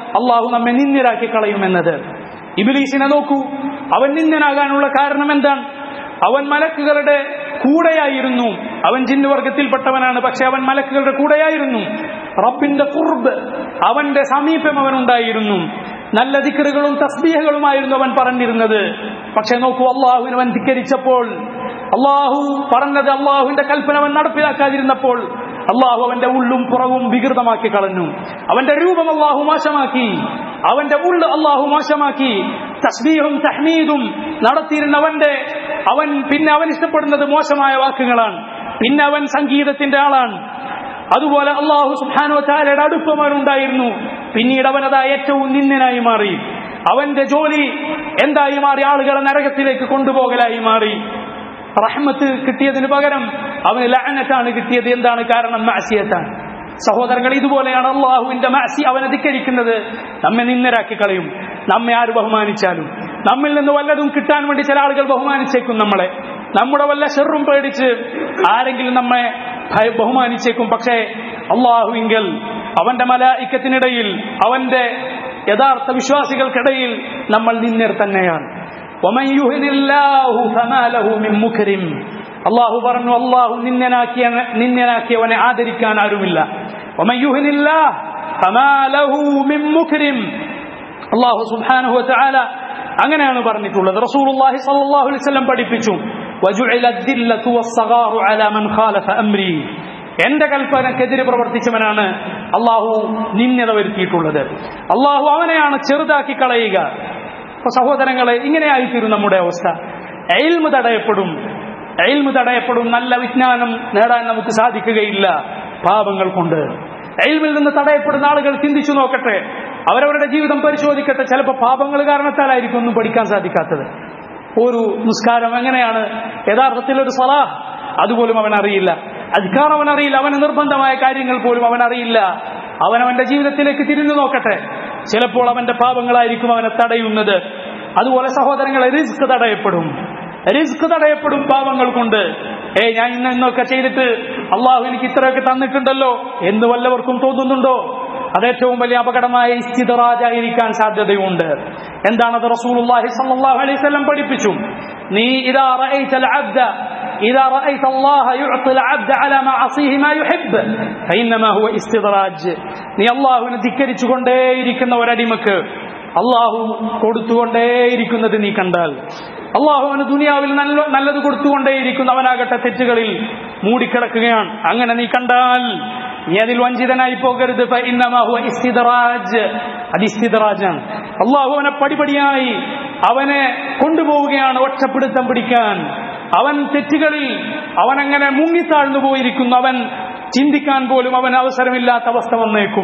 അള്ളാഹു നമ്മെ നിന്ദ്യരാക്കി കളയുമെന്നത് ഇബിലീസിനെ നോക്കൂ അവൻ നിന്ദ്യനാകാനുള്ള കാരണം എന്താണ് അവൻ മലക്കുകളുടെ കൂടെയായിരുന്നു അവൻ ജിന്നുവർഗത്തിൽപ്പെട്ടവനാണ് പക്ഷെ അവൻ മലക്കുകളുടെ കൂടെയായിരുന്നു റബ്ബിന്റെ കുർബ് അവന്റെ സമീപം അവനുണ്ടായിരുന്നു നല്ല ദിക്കറുകളും തസ്ബീഹകളുമായിരുന്നു അവൻ പറഞ്ഞിരുന്നത് പക്ഷെ നോക്കൂ അള്ളാഹുവിനെ അവൻ ധിക്കരിച്ചപ്പോൾ അള്ളാഹു പറഞ്ഞത് അള്ളാഹുവിന്റെ കൽപ്പന അവൻ നടപ്പിലാക്കാതിരുന്നപ്പോൾ അള്ളാഹു അവന്റെ ഉള്ളും പുറവും വികൃതമാക്കി കളഞ്ഞു അവന്റെ രൂപം അള്ളാഹു മോശമാക്കി അവന്റെ ഉള്ള് അള്ളാഹു മോശമാക്കി തസ്ബീഹും തഹ്മീദും നടത്തിയിരുന്നവന്റെ അവൻ പിന്നെ അവൻ ഇഷ്ടപ്പെടുന്നത് മോശമായ വാക്കുകളാണ് പിന്നെ അവൻ സംഗീതത്തിന്റെ ആളാണ് അതുപോലെ അള്ളാഹു സുഹാനോ ചാലയുടെ അടുപ്പം അവനുണ്ടായിരുന്നു പിന്നീട് അവനതാ ഏറ്റവും നിന്ദനായി മാറി അവന്റെ ജോലി എന്തായി മാറി ആളുകളെ നരകത്തിലേക്ക് കൊണ്ടുപോകലായി മാറി റഹ്മത്ത് കിട്ടിയതിന് പകരം അവന് ലഅനത്താണ് കിട്ടിയത് എന്താണ് കാരണം മാസിയത്താണ് സഹോദരങ്ങൾ ഇതുപോലെയാണ് അള്ളാഹുവിന്റെ മാസി അവൻ അധികരിക്കുന്നത് നമ്മെ നിന്നരാക്കി കളയും നമ്മെ ആര് ബഹുമാനിച്ചാലും നമ്മിൽ നിന്ന് വല്ലതും കിട്ടാൻ വേണ്ടി ചില ആളുകൾ ബഹുമാനിച്ചേക്കും നമ്മളെ നമ്മുടെ വല്ല ഷെറും പേടിച്ച് ആരെങ്കിലും നമ്മെ ഭയ- ബഹുമാനിച്ചേക്കും പക്ഷേ അള്ളാഹുവിങ്കൽ അവന്റെ മലായിക്കത്തിനിടയിൽ അവന്റെ യഥാർത്ഥ വിശ്വാസികൾക്കിടയിൽ നമ്മൾ നിന്നർ തന്നെയാണ് ومن يهن الله فما له من مكرم അള്ളാഹു പറഞ്ഞു അള്ളാഹു നിന്നനാക്കിയ നിന്നനാക്കിയവനെ ആദരിക്കാൻ ആരുമില്ല ومن يهن الله فما له من مكرم അള്ളാഹു സുബ്ഹാനഹു വതആല അങ്ങനെയാണ് പറഞ്ഞിട്ടുള്ളത് റസൂലുള്ളാഹി സ്വല്ലല്ലാഹു അലൈഹി വസല്ലം പഠിപ്പിച്ചു വജുഇല അദ്ദില്ലതു വസ്സഗാറു അലാ മൻ ഖാലഫ അംരി എന്റെ കൽപ്പനക്കെതിരെ പ്രവർത്തിച്ചവനാണ് അള്ളാഹു നിന്ദത വരുത്തിയിട്ടുള്ളത് അള്ളാഹു അവനെയാണ് ചെറുതാക്കി കളയുക അപ്പൊ സഹോദരങ്ങളെ ഇങ്ങനെയായിത്തീരും നമ്മുടെ അവസ്ഥ എൽമ് തടയപ്പെടും എൽമ് തടയപ്പെടും നല്ല വിജ്ഞാനം നേടാൻ നമുക്ക് സാധിക്കുകയില്ല പാപങ്ങൾ കൊണ്ട് എൽമിൽ നിന്ന് തടയപ്പെടുന്ന ആളുകൾ ചിന്തിച്ചു നോക്കട്ടെ അവരവരുടെ ജീവിതം പരിശോധിക്കട്ടെ ചിലപ്പോൾ പാപങ്ങൾ കാരണത്താലായിരിക്കും ഒന്നും പഠിക്കാൻ സാധിക്കാത്തത് ഒരു നിസ്കാരം എങ്ങനെയാണ് യഥാർത്ഥത്തിൽ ഒരു സലാഹ് അതുപോലും അവൻ അറിയില്ല അധികാരം അവൻ അറിയില്ല അവന് നിർബന്ധമായ കാര്യങ്ങൾ പോലും അവൻ അറിയില്ല അവൻ അവന്റെ ജീവിതത്തിലേക്ക് തിരിഞ്ഞു നോക്കട്ടെ ചിലപ്പോൾ അവന്റെ പാപങ്ങളായിരിക്കും അവനെ തടയുന്നത് അതുപോലെ സഹോദരങ്ങളെ റിസ്ക് തടയപ്പെടും റിസ്ക് തടയപ്പെടും പാപങ്ങൾ കൊണ്ട് ഏ ഞാൻ ഇന്ന് ഇന്നൊക്കെ ചെയ്തിട്ട് അള്ളാഹു എനിക്ക് ഇത്രയൊക്കെ തന്നിട്ടുണ്ടല്ലോ എന്ന് വല്ലവർക്കും തോന്നുന്നുണ്ടോ അത് ഏറ്റവും വലിയ അപകടമായ ഇസ്തിദറാജായിരിക്കാൻ സാധ്യതയുണ്ട് എന്താണത് റസൂലുള്ളാഹി സ്വല്ലല്ലാഹു അലൈഹി വസല്ലം പഠിപ്പിച്ചു നീ ഇദാ റഅയ്തൽ അബ്ദ إذا رأيت الله يعطي العبد على معاصيه ما يحب فإنما هو استدراج നീ അള്ളാഹുവിനെ ധിക്കരിച്ചുകൊണ്ടേയിരിക്കുന്ന ഒരടിമക്ക് അള്ളാഹു കൊടുത്തുകൊണ്ടേയിരിക്കുന്നത് നീ കണ്ടാൽ അള്ളാഹു അവന് ദുനിയാവിൽ നല്ല നല്ലത് കൊടുത്തുകൊണ്ടേയിരിക്കുന്നു അവനാകട്ടെ തെറ്റുകളിൽ മൂടിക്കിടക്കുകയാണ് അങ്ങനെ നീ കണ്ടാൽ നീ അതിൽ വഞ്ചിതനായി പോകരുത് فإنما هو استدراج അത് ഇസ്തിദറാജാണ് അള്ളാഹു അവനെ പടിപടിയായി അവനെ കൊണ്ടുപോവുകയാണ് ഒറ്റപ്പിടുത്തം പിടിക്കാൻ അവൻ തെറ്റുകളിൽ അവൻ അങ്ങനെ മുങ്ങിത്താഴ്ന്നു പോയിരിക്കുന്നു അവൻ ചിന്തിക്കാൻ പോലും അവൻ അവസരമില്ലാത്ത അവസ്ഥ വന്നേക്കും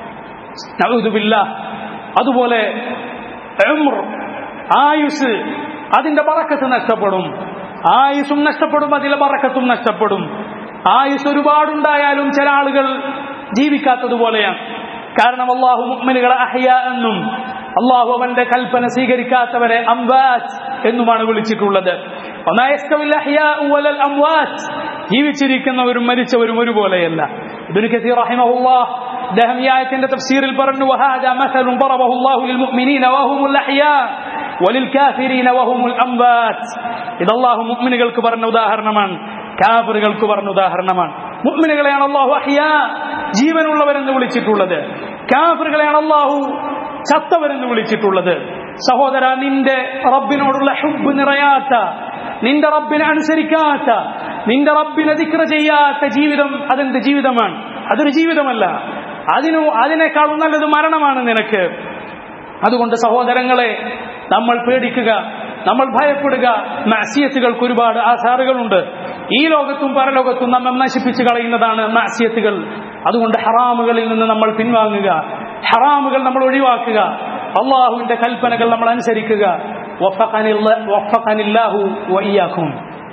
നഊദുബില്ലാ. അതുപോലെ ഉംർ, ആയുസ് അതിന്റെ പറക്കത്ത് നഷ്ടപ്പെടും ആയുസും നഷ്ടപ്പെടും അതിലെ പറക്കത്തും നഷ്ടപ്പെടും ആയുസ് ഒരുപാടുണ്ടായാലും ചില ആളുകൾ ജീവിക്കാത്തതുപോലെയാണ് കാരണം അള്ളാഹു മുഅ്മിനുകളെ അഹ്യ എന്നും അള്ളാഹു അവന്റെ കൽപ്പന സ്വീകരിക്കാത്തവരെ അംവാറ്റ് എന്നുമാണ് വിളിച്ചിട്ടുള്ളത് وما يستوي الأحياء ولا الأموات ജീവിച്ചിരിക്കുന്നവരും മരിച്ചവരും ഒരുപോലെയല്ല ഇബ്നു കസീർ റഹിമഹുല്ലാഹ് അദ്ദേഹം ഈ ആയത്തിന്റെ തഫ്സീറിൽ പറഞ്ഞു وهذا مثل ضربه الله للمؤمنين وهم الأحياء وللكافرين وهم الأموات ഇത് അള്ളാഹു മുഅ്മിനുകൾക്ക് പറഞ്ഞ ഉദാഹരണമാണ് കാഫിറുകൾക്ക് പറഞ്ഞ ഉദാഹരണമാണ് മുഅ്മിനുകളെയാണ് അള്ളാഹു അഹ്യ ജീവനുള്ളവരെന്ന് വിളിച്ചിട്ടുള്ളത് കാഫിറുകളെയാണ് അള്ളാഹു ചത്തവരെന്ന് വിളിച്ചിട്ടുള്ളത് സഹോദര നിന്റെ റബ്ബിനോടുള്ള ഹുബ് നിറയാത്ത നിന്റെ റബ്ബിനെ അനുസരിക്കാത്ത നിന്റെ റബ്ബിനെ ദിക്ര ചെയ്യാത്ത ജീവിതം അതെന്ത് ജീവിതമാണ് അതൊരു ജീവിതമല്ല അതിനു അതിനേക്കാളും നല്ലത് മരണമാണ് നിനക്ക് അതുകൊണ്ട് സഹോദരങ്ങളെ നമ്മൾ പേടിക്കുക നമ്മൾ ഭയപ്പെടുക മാസിയത്തുകൾക്ക് ഒരുപാട് ആധാറുകളുണ്ട് ഈ ലോകത്തും പരലോകത്തും നമ്മെ നശിപ്പിച്ചു കളയുന്നതാണ് മാസിയത്തുകൾ അതുകൊണ്ട് ഹറാമുകളിൽ നിന്ന് നമ്മൾ പിൻവാങ്ങുക ഹറാമുകൾ നമ്മൾ ഒഴിവാക്കുക അള്ളാഹുവിന്റെ കൽപ്പനകൾ നമ്മൾ അനുസരിക്കുക വഫഖനില്ല- വഫഖനില്ലാഹു വഇയ്യാക്കും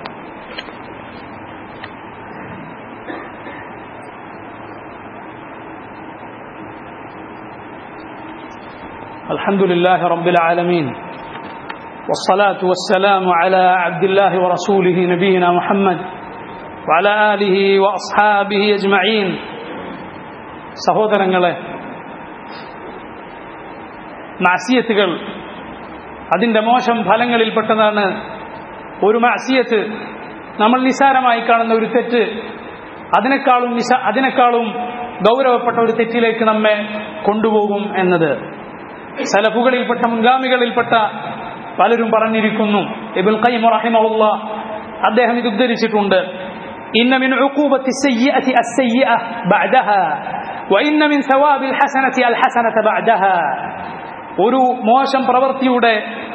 الحمد لله رب العالمين والصلاة والسلام على عبد الله ورسوله نبينا محمد وعلى آله وأصحابه أجمعين സഹോദരങ്ങളെ മാസിയത്തുകൾ അതിൻ്റെ മോശം ഫലങ്ങളിൽപ്പെട്ടതാണ് ഒരു മാസിയത്ത് നമ്മൾ നിസാരമായി കാണുന്ന ഒരു തെറ്റ് അതിനേക്കാളും നിസ അതിനേക്കാളും ഗൗരവപ്പെട്ട ഒരു തെറ്റിലേക്ക് നമ്മെ കൊണ്ടുപോകും എന്നത് സലഫുകളിൽപ്പെട്ട മുൻഗാമികളിൽപ്പെട്ട പലരും പറഞ്ഞിരിക്കുന്നു ഇബുൽ ഖൈം റഹിമഹുല്ല അദ്ദേഹം ഇത് ഉദ്ധരിച്ചിട്ടുണ്ട് إن من عقوبة السيئة السيئة بعدها وإن من ثواب الحسنة الحسنة بعدها ഒരു മോശം പ്രവൃത്തിയുടെ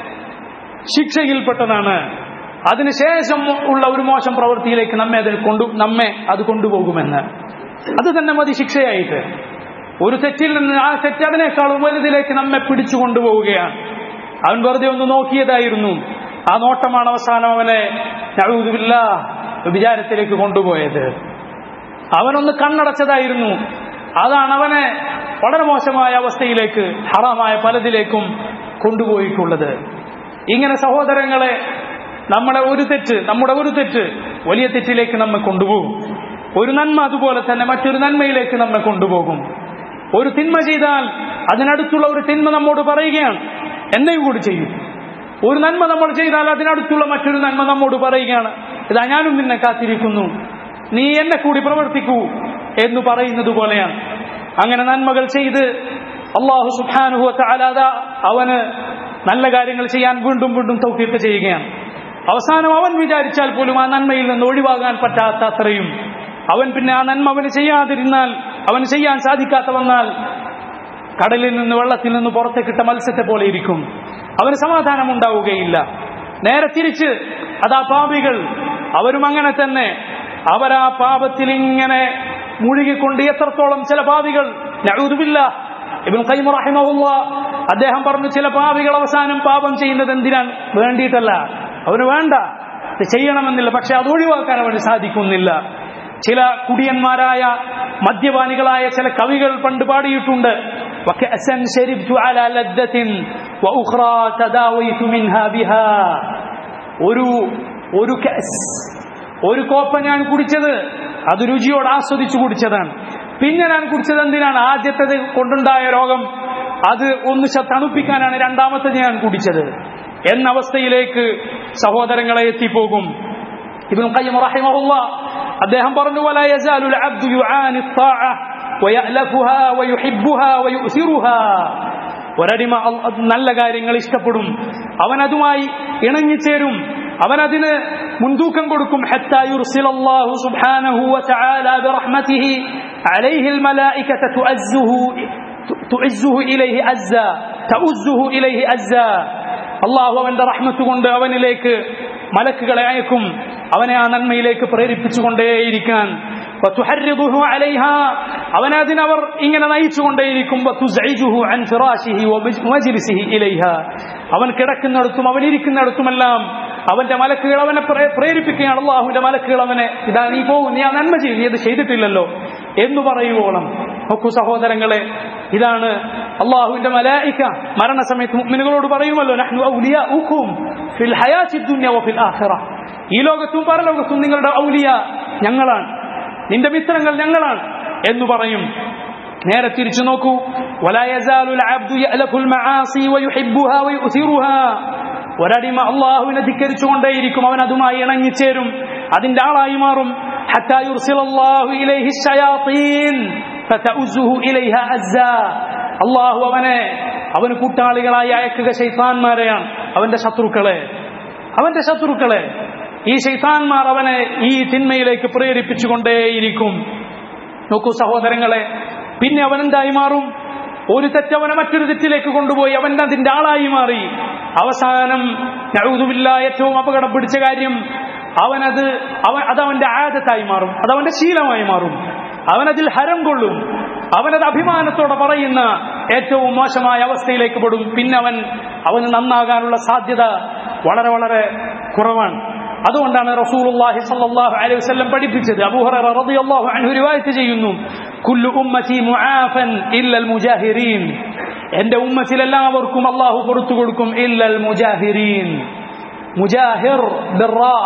ശിക്ഷയിൽപ്പെട്ടതാണ് അതിനുശേഷം ഉള്ള ഒരു മോശം പ്രവൃത്തിയിലേക്ക് നമ്മെ അതിൽ കൊണ്ടു നമ്മെ അത് കൊണ്ടുപോകുമെന്ന് അത് തന്നെ മതി ശിക്ഷയായിട്ട് ഒരു തെറ്റിൽ നിന്ന് ആ തെറ്റ് അതിനേക്കാളും വലുതിലേക്ക് നമ്മെ പിടിച്ചു കൊണ്ടുപോവുകയാണ് അവൻ വെറുതെ ഒന്ന് നോക്കിയതായിരുന്നു ആ നോട്ടമാണ് അവസാനം അവനെ നഴുതുമില്ല വിചാരത്തിലേക്ക് കൊണ്ടുപോയത് അവനൊന്ന് കണ്ണടച്ചതായിരുന്നു അതാണ് അവനെ വളരെ മോശമായ അവസ്ഥയിലേക്ക് ഹറാമായ പലതിലേക്കും കൊണ്ടുപോയിട്ടുള്ളത് ഇങ്ങനെ സഹോദരങ്ങളെ നമ്മളെ ഒരു തെറ്റ് നമ്മുടെ ഒരു തെറ്റ് വലിയ തെറ്റിലേക്ക് നമ്മെ കൊണ്ടുപോകും ഒരു നന്മ അതുപോലെ തന്നെ മറ്റൊരു നന്മയിലേക്ക് നമ്മെ കൊണ്ടുപോകും ഒരു തിന്മ ചെയ്താൽ അതിനടുത്തുള്ള ഒരു തിന്മ നമ്മോട് പറയുകയാണ് എന്നെയും കൂടി ചെയ്യും ഒരു നന്മ നമ്മൾ ചെയ്താൽ അതിനടുത്തുള്ള മറ്റൊരു നന്മ നമ്മോട് പറയുകയാണ് ഇതാ ഞാനും നിന്നെ കാത്തിരിക്കുന്നു നീ എന്നെ കൂടി പ്രവർത്തിക്കൂ എന്ന് പറയുന്നത് പോലെയാണ് അങ്ങനെ നന്മകൾ ചെയ്ത് അള്ളാഹു സുഖാനുഹു അലാദ അവന് നല്ല കാര്യങ്ങൾ ചെയ്യാൻ വീണ്ടും വീണ്ടും തൗഫീഖ് ചെയ്യുകയാണ് അവസാനം അവൻ വിചാരിച്ചാൽ പോലും ആ നന്മയിൽ നിന്ന് ഒഴിവാകാൻ പറ്റാത്ത അത്രയും അവൻ പിന്നെ ആ നന്മ അവന് ചെയ്യാതിരുന്നാൽ അവന് ചെയ്യാൻ സാധിക്കാത്ത വന്നാൽ കടലിൽ നിന്ന് വെള്ളത്തിൽ നിന്ന് പുറത്തേക്കിട്ട മത്സ്യത്തെ പോലെ ഇരിക്കും അവന് സമാധാനം ഉണ്ടാവുകയില്ല നേരെ തിരിച്ച് അതാ പാപികൾ അവരും അങ്ങനെ തന്നെ അവരാ പാപത്തിൽ ഇങ്ങനെ മുഴുകിക്കൊണ്ട് എത്രത്തോളം ചില പാപികൾ നഊദുബില്ല ഇബ്നു ഖയ്യിം റഹിമഹുല്ല അദ്ദേഹം പറഞ്ഞു ചില പാപികൾ അവസാനം പാപം ചെയ്യുന്നത് എന്തിനാണ് വേണ്ടിയിട്ടല്ല അവന് വേണ്ട ഇത് ചെയ്യണമെന്നില്ല പക്ഷെ അത് ഒഴിവാക്കാൻ അവന് സാധിക്കുന്നില്ല ചില കുടിയന്മാരായ മദ്യപാനികളായ ചില കവികൾ പണ്ട് പാടിയിട്ടുണ്ട് وكأسا شربت على لذة وأخرى تداويت منها بها ഒരു ഒരു കസ് ഒരു കോപ്പ ഞാൻ കുടിച്ചത് അത് രുചിയോട് ആസ്വദിച്ചു കുടിച്ചതാണ് പിന്നെ ഞാൻ കുടിച്ചത് എന്തിനാണ് ആദ്യത്തേത് കൊണ്ടുണ്ടായ രോഗം അത് ഒന്ന് ശ- തണുപ്പിക്കാനാണ് രണ്ടാമത്തേത് ഞാൻ കുടിച്ചത് എന്ന അവസ്ഥയിലേക്ക് സഹോദരങ്ങളെ എത്തിപ്പോകും ഇബ്നു ഖയ്യിം റഹിമഹുല്ല അദ്ദേഹം പറഞ്ഞു വലാ യസാലു അബ്ദു യുആനി الطاعة ويألفها ويحبها ويؤثرها ഒരടിമ അൽ- നല്ല കാര്യങ്ങൾ ഇഷ്ടപ്പെടും അവൻ അതുമായി ഇണങ്ങിച്ചേരും അവൻ അതിന് മുൻതൂക്കം കൊടുക്കും حتى يرسل الله سبحانه وتعالى برحمته عليه الملائكة تؤزه تعزه إليه أزا تؤزه إليه أزا അള്ളാഹു അവന്റെ റഹ്മത്ത് കൊണ്ട് അവനിലേക്ക് മലക്കുകളെ അയക്കും അവനെ ആ നന്മയിലേക്ക് പ്രേരിപ്പിച്ചുകൊണ്ടേയിരിക്കാൻ وتحرضه عليها അവനെ അതിനവർ ഇങ്ങനെ നയിച്ചുകൊണ്ടേയിരിക്കും وتزعجه عن فراشه ومجلسه إليها അവൻ കിടക്കുന്നിടത്തും അവൻ ഇരിക്കുന്നിടത്തുമെല്ലാം അവന്റെ മലക്കുകൾ അവനെ പ്രേ- പ്രേരിപ്പിക്കുകയാണ് അള്ളാഹുവിന്റെ മലക്കുകൾ അവനെ ഇതാ നീ പോകും നീ ആ നന്മ ചെയ്യും നീ അത് ചെയ്തിട്ടില്ലല്ലോ എന്ന് പറയുവോളം നോക്കൂ സഹോദരങ്ങളെ ഇതാണ് അള്ളാഹുവിന്റെ മലായിക്ക മരണസമയത്ത് മുഅ്മിനുകളോട് പറയുമല്ലോ നഹ്നു ഔലിയാഉക്കും ഫിൽ ഹയാത്തി ദുനിയ വഫിൽ ആഖിറ ഈ ലോകത്തും പരലോകത്തും നിങ്ങളുടെ ഔലിയ ഞങ്ങളാണ് നിന്റെ മിത്രങ്ങൾ ഞങ്ങളാണ് എന്ന് പറയും നേരെ തിരിച്ചു നോക്കൂ ولا يزال العبد يألف المعاصي ويحبها ويؤثرها ഒരടിമ അള്ളാഹുവിനെ ധിക്കരിച്ചുകൊണ്ടേയിരിക്കും അവൻ അതുമായി ഇണങ്ങിച്ചേരും അതിന്റെ ആളായി മാറും حتى يرسل الله إليه الشياطين فتؤزه إليها أزا അള്ളാഹു അവനെ അവന് കൂട്ടാളികളായി അയക്കുക ശൈത്താന്മാരെയാണ് അവന്റെ ശത്രുക്കളെ അവന്റെ ശത്രുക്കളെ ഈ ശൈത്താന്മാർ അവനെ ഈ തിന്മയിലേക്ക് പ്രേരിപ്പിച്ചുകൊണ്ടേയിരിക്കും നോക്കൂ സഹോദരങ്ങളെ പിന്നെ അവൻ എന്തായി മാറും ഒരു തെറ്റവനെ മറ്റൊരു തെറ്റിലേക്ക് കൊണ്ടുപോയി അവൻ അതിന്റെ ആളായി മാറി അവസാനം നഴുതുമില്ല ഏറ്റവും അപകടം പിടിച്ച കാര്യം അവനത് അവൻ അതവന്റെ ആദത്തായി മാറും അതവന്റെ ശീലമായി മാറും അവനതിൽ ഹരം കൊള്ളും അവനത് അഭിമാനത്തോടെ പറയുന്ന ഏറ്റവും മോശമായ അവസ്ഥയിലേക്ക് പെടും പിന്നെ അവൻ അവന് നന്നാകാനുള്ള സാധ്യത വളരെ വളരെ കുറവാണ് അതുകൊണ്ടാണ് റസൂലുള്ളാഹി സ്വല്ലല്ലാഹു അലൈഹി വസല്ലം പഠിപ്പിച്ചത് അബൂ ഹുറൈറ റളിയല്ലാഹു അൻഹു റിവായത്ത് ചെയ്യുന്നു കുല്ലു ഉമ്മതി മുആഫൻ ഇല്ലൽ മുജാഹിരീൻ എൻ്റെ ഉമ്മത്തിൽ എല്ലാവർക്കും അല്ലാഹു പുറത്തു കൊടുക്കും ഇല്ലൽ മുജാഹിരീൻ മുജാഹിർ ബിറാ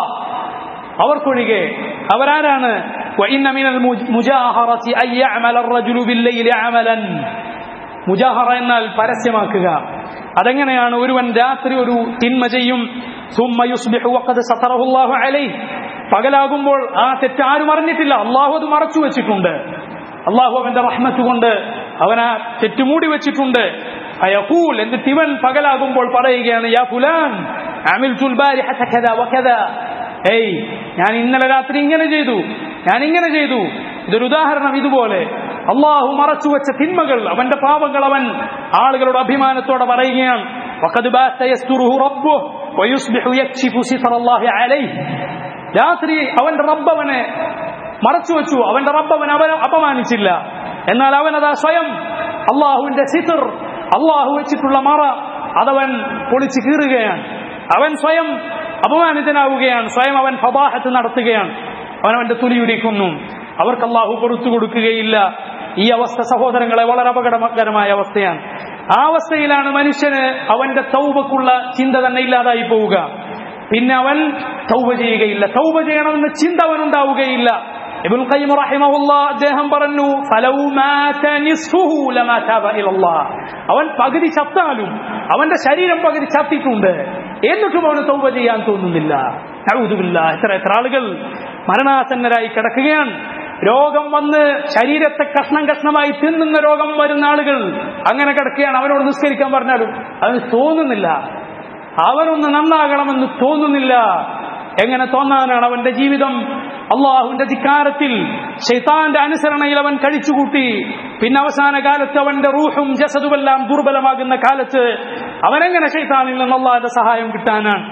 അവർക്കൊഴികെ അവരാരാണ് وإن من المجاهرة أن يعمل الرجل بالليل عملا മുജാഹറ എന്നാൽ പരസ്യമാക്കുക അതെങ്ങനെയാണ് ഒരുവൻ രാത്രി ഒരു തിന്മ ചെയ്യും ثم يصبح وقد ستره الله عليه പകലാകുമ്പോൾ ആ തെറ്റ് ആരും അറിഞ്ഞിട്ടില്ല അള്ളാഹു അത് മറച്ചു വെച്ചിട്ടുണ്ട് അള്ളാഹു അവന്റെ റഹ്മത്ത് കൊണ്ട് അവൻ ആ തെറ്റ് മൂടി വെച്ചിട്ടുണ്ട് അയഖൂൽ എന്നിട്ട് ഇവൻ പകലാകുമ്പോൾ പറയുകയാണ് യാ ഫുലാൻ അമിൽതുൽ ബാരിഹത കദാ വകദാ ഏയ് ഞാൻ ഇന്നലെ രാത്രി ഇങ്ങനെ ചെയ്തു ഞാൻ ഇങ്ങനെ ചെയ്തു ഇതൊരു ഉദാഹരണം ഇതുപോലെ അള്ളാഹു മറച്ചു വെച്ച തിന്മകൾ അവന്റെ പാപങ്ങൾ അവൻ ആളുകളുടെ അഭിമാനത്തോടെ പറയുകയാണ് وقد بات يستره ربه ويصبح يكشف ستر الله عليه രാത്രി അവന്റെ റബ്ബ് അവനെ മറച്ചു വെച്ചു അവന്റെ റബ്ബ് അവൻ അവനെ അപമാനിച്ചില്ല എന്നാൽ അവൻ അതാ സ്വയം അള്ളാഹുവിന്റെ സിത്തർ അള്ളാഹു വെച്ചിട്ടുള്ള മറ അതവൻ പൊളിച്ചു കീറുകയാണ് അവൻ സ്വയം അപമാനിതനാവുകയാണ് സ്വയം അവൻ ഫബാഹത്ത് നടത്തുകയാണ് അവൻ അവന്റെ തുലിയുടിക്കുന്നു അവർക്ക് അള്ളാഹു കൊടുത്തു കൊടുക്കുകയില്ല ഈ അവസ്ഥ സഹോദരങ്ങളെ വളരെ അപകടകരമായ അവസ്ഥയാണ് ആ അവസ്ഥയിലാണ് മനുഷ്യന് അവന്റെ തൗബക്കുള്ള ചിന്ത തന്നെ ഇല്ലാതായി പോവുക പിന്നെ അവൻ തൗബ ചെയ്യുകയില്ല തൗബ ചെയ്യണമെന്ന് ചിന്ത അവനുണ്ടാവുകയില്ല ഇബ്നുൽ ഖയ്യിം റഹിമഹുല്ലാ അദ്ദേഹം പറഞ്ഞു ഫലൗ മാത നിസ്ഫുഹു ലമാ താബ ഇലല്ലാഹ് അവൻ പകുതി ചത്താലും അവന്റെ ശരീരം പകുതി ചത്തിട്ടുണ്ട് എന്നിട്ടും അവന് തൗബ ചെയ്യാൻ തോന്നുന്നില്ല നഊദുബില്ല എത്ര എത്ര ആളുകൾ മരണാസന്നരായി കിടക്കുകയാണ് രോഗം വന്ന് ശരീരത്തെ കഷ്ണം കഷ്ണമായി തിന്നുന്ന രോഗം വരുന്ന ആളുകൾ അങ്ങനെ കിടക്കുകയാണ് അവനോട് നിസ്കരിക്കാൻ പറഞ്ഞാലും അവന് തോന്നുന്നില്ല അവനൊന്ന് നന്നാകണമെന്ന് തോന്നുന്നില്ല എങ്ങനെ തോന്നാനാണ് അവന്റെ ജീവിതം അള്ളാഹുവിന്റെ ധിക്കാരത്തിൽ ഷെയ്ത്താന്റെ അനുസരണയിൽ അവൻ കഴിച്ചുകൂട്ടി പിന്നെ അവസാന കാലത്ത് അവന്റെ റൂഹും ജസതുമെല്ലാം ദുർബലമാകുന്ന കാലത്ത് അവനെങ്ങനെ ഷെയ്ത്താനിൽ നിന്ന് അള്ളാഹിന്റെ സഹായം കിട്ടാനാണ്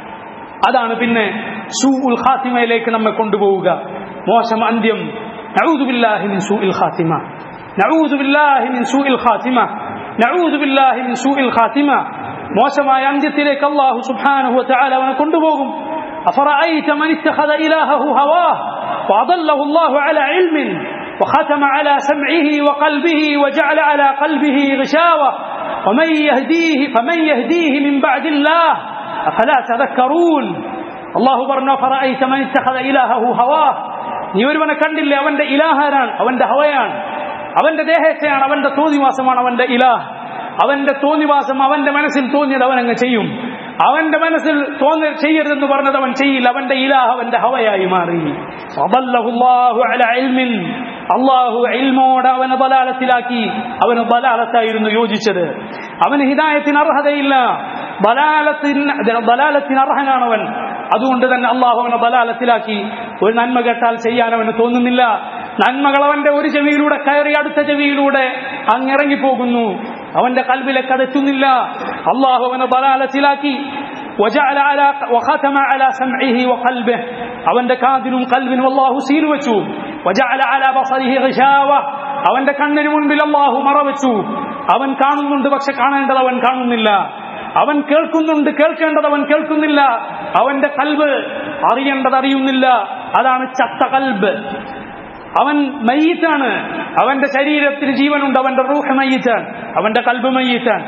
അതാണ് പിന്നെ സൂ ഉൽ ഖാത്തിമയിലേക്ക് നമ്മെ കൊണ്ടുപോവുക മോശം അന്ത്യം നഊദു ബില്ലാഹി മിൻ സൂഇൽ ഖാത്തിമ നഊദു ബില്ലാഹി മിൻ സൂഇൽ ഖാത്തിമ നഊദു ബില്ലാഹി മിൻ സൂഇൽ ഖാത്തിമ മോശമായ അന്ത്യത്തിലേക്ക് അല്ലാഹു സുബ്ഹാനഹു വ തആല അവനെ കൊണ്ടുപോകും أفرأيت من اتخذ إلهه هواه وأضله الله على علم وختم على سمعه وقلبه وجعل على قلبه غشاوة ومن يهديه فمن يهديه من بعد الله أفلا تذكرون الله برنا فرأيت من اتخذ إلهه هواه നീ ഒരുവനെ കണ്ടില്ലേ അവന്റെ ഇലാഹാരാണ് അവന്റെ ഹവയാണ് അവന്റെ ദേഹത്തെയാണ് അവന്റെ തോന്നിവാസമാണ് അവന്റെ ഇലാഹ് അവന്റെ തോന്നിവാസം അവന്റെ മനസ്സിൽ തോന്നിയത് അവൻ അങ്ങ് ചെയ്യും അവന്റെ മനസ്സിൽ തോന്നി ചെയ്യരുതെന്ന് പറഞ്ഞത് അവൻ ചെയ്യില്ല അവന്റെ ഇലാഹ് അവന്റെ ഹവയായി മാറി അള്ളാഹു ഇൽമോട് അവനെ ബലാലത്തിലാക്കി അവന് ബലാലത്തായിരുന്നു യോജിച്ചത് അവന് ഹിദായത്തിന് അർഹതയില്ല ബലാലത്തിന് ബലാലത്തിന് അർഹനാണ് അവൻ അതുകൊണ്ട് തന്നെ അള്ളാഹു അവനെ ബലാലത്തിലാക്കി ഒരു നന്മ കേട്ടാൽ ചെയ്യാൻ അവന് തോന്നുന്നില്ല നന്മകൾ അവന്റെ ഒരു ചെവിയിലൂടെ കയറി അടുത്ത ചെവിയിലൂടെ അങ്ങിറങ്ങിപ്പോകുന്നു അവന്റെ കൽബിലേക്ക് അതെത്തുന്നില്ല അള്ളാഹു അവനെ ബലാലത്തിലാക്കി وجعل على وختم على سمعه وقلبه അവന്റെ കാതിനും കൽവിനും അള്ളാഹു സീൽ വെച്ചു وجعل على بصره غشاوة അവന്റെ കണ്ണിന് മുൻപിൽ അള്ളാഹു മറവെച്ചു അവൻ കാണുന്നുണ്ട് പക്ഷെ കാണേണ്ടത് അവൻ കാണുന്നില്ല അവൻ കേൾക്കുന്നുണ്ട് കേൾക്കേണ്ടത് അവൻ കേൾക്കുന്നില്ല അവന്റെ കൽബ് അറിയേണ്ടത് അറിയുന്നില്ല അതാണ് ചത്ത കൽബ് അവൻ മയ്യത്താണ് അവന്റെ ശരീരത്തിന് ജീവനുണ്ട് അവന്റെ റൂഹ് മയ്യത്താണ് അവന്റെ കൽബ് മയ്യത്താണ്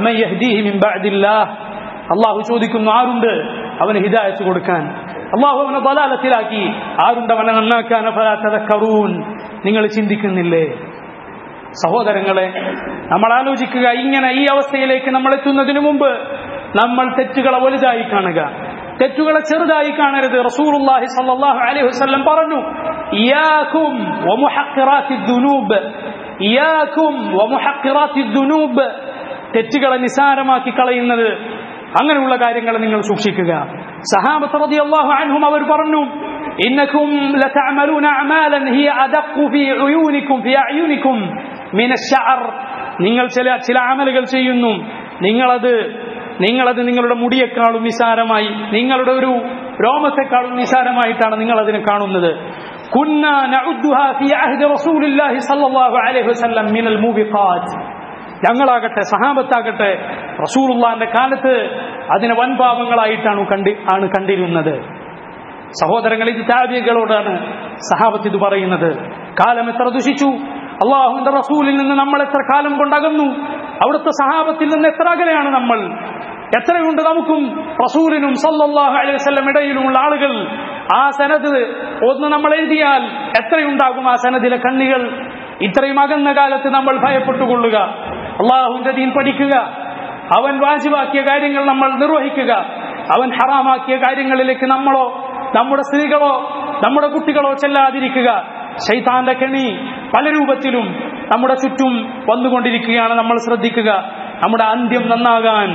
അള്ളാഹു ചോദിക്കുന്നു ആരുണ്ട് അവന് ഹിദായത്ത് കൊടുക്കാൻ അള്ളാഹു അവനെ ബലാലത്തിലാക്കി ആരുണ്ട് അവനെ നന്നാക്കാൻ കറൂൻ നിങ്ങൾ ചിന്തിക്കുന്നില്ലേ സഹോദരങ്ങളെ നമ്മൾ ആലോചിക്കുക ഇങ്ങനെ ഈ അവസ്ഥയിലേക്ക് നമ്മൾ എത്തുന്നതിന് മുമ്പ് നമ്മൾ തെറ്റുകളെ വലുതായി കാണുക തെറ്റുകളെ ചെറുതായി കാണരുത് റസൂലുള്ളാഹി സ്വല്ലല്ലാഹു അലൈഹി വസല്ലം പറഞ്ഞു ഇയാകും വമുഹഖിറാത്തി ദുനൂബ് ഇയാകും വമുഹഖിറാത്തി ദുനൂബ് തെറ്റുകളെ നിസാരമാക്കി കളയുന്നത് അങ്ങനെയുള്ള കാര്യങ്ങൾ നിങ്ങൾ സൂക്ഷിക്കുക സഹാബത്ത് റളിയല്ലാഹു അൻഹും അവർ പറഞ്ഞു ഇന്നകും ലതഅമലൂന അഅമാലൻ ഹിയ അദഖു ഫീ ഉയൂനികും ഫീ അയുനികും മിന അശ്ശഅർ നിങ്ങൾ ചില ചില അമലുകൾ ചെയ്യുന്നു നിങ്ങളത് നിങ്ങളത് നിങ്ങളുടെ മുടിയെക്കാളും നിസാരമായി നിങ്ങളുടെ ഒരു രോമത്തെക്കാളും നിസാരമായിട്ടാണ് നിങ്ങൾ അതിനെ കാണുന്നത് കുന്ന നഉദ്ദുഹാ ഫീ അഹ്ദി റസൂലില്ലാഹി സ്വല്ലല്ലാഹു അലൈഹി വസല്ലം മിനൽ മൂബിഖാത്ത് ഞങ്ങളാകട്ടെ സഹാബത്താകട്ടെ റസൂലുള്ളാന്റെ കാലത്ത് അതിനെ വൻപാപങ്ങളായിട്ടാണ് കണ്ടി ആണ് കണ്ടിരുന്നത് സഹോദരങ്ങൾ ഇത് താബികളോടാണ് സഹാബത്ത് ഇത് പറയുന്നത് കാലം എത്ര ദുഷിച്ചു അള്ളാഹുവിന്റെ റസൂലിൽ നിന്ന് നമ്മൾ എത്ര കാലം കൊണ്ടകന്നു അവിടുത്തെ സഹാബത്തിൽ നിന്ന് എത്ര അകലെയാണ് നമ്മൾ എത്രയുണ്ട് നമുക്കും റസൂലിനും സല്ലല്ലാഹു അലൈഹി വസല്ലം ഇടയിലുമുള്ള ആളുകൾ ആ സനത് ഒന്ന് നമ്മൾ എഴുതിയാൽ എത്രയുണ്ടാകും ആ സനദിലെ കണ്ണികൾ ഇത്രയും അകന്ന കാലത്ത് നമ്മൾ ഭയപ്പെട്ടുകൊള്ളുക അള്ളാഹുവിന്റെ ദീൻ പഠിക്കുക അവൻ വാജിബാക്കിയ കാര്യങ്ങൾ നമ്മൾ നിർവഹിക്കുക അവൻ ഹറാമാക്കിയ കാര്യങ്ങളിലേക്ക് നമ്മളോ നമ്മുടെ സ്ത്രീകളോ നമ്മുടെ കുട്ടികളോ ചെല്ലാതിരിക്കുക ശൈതാന്റെ കെണി പല രൂപത്തിലും നമ്മുടെ ചുറ്റും വന്നുകൊണ്ടിരിക്കുകയാണ് നമ്മൾ ശ്രദ്ധിക്കുക നമ്മുടെ അന്ത്യം നന്നാകാൻ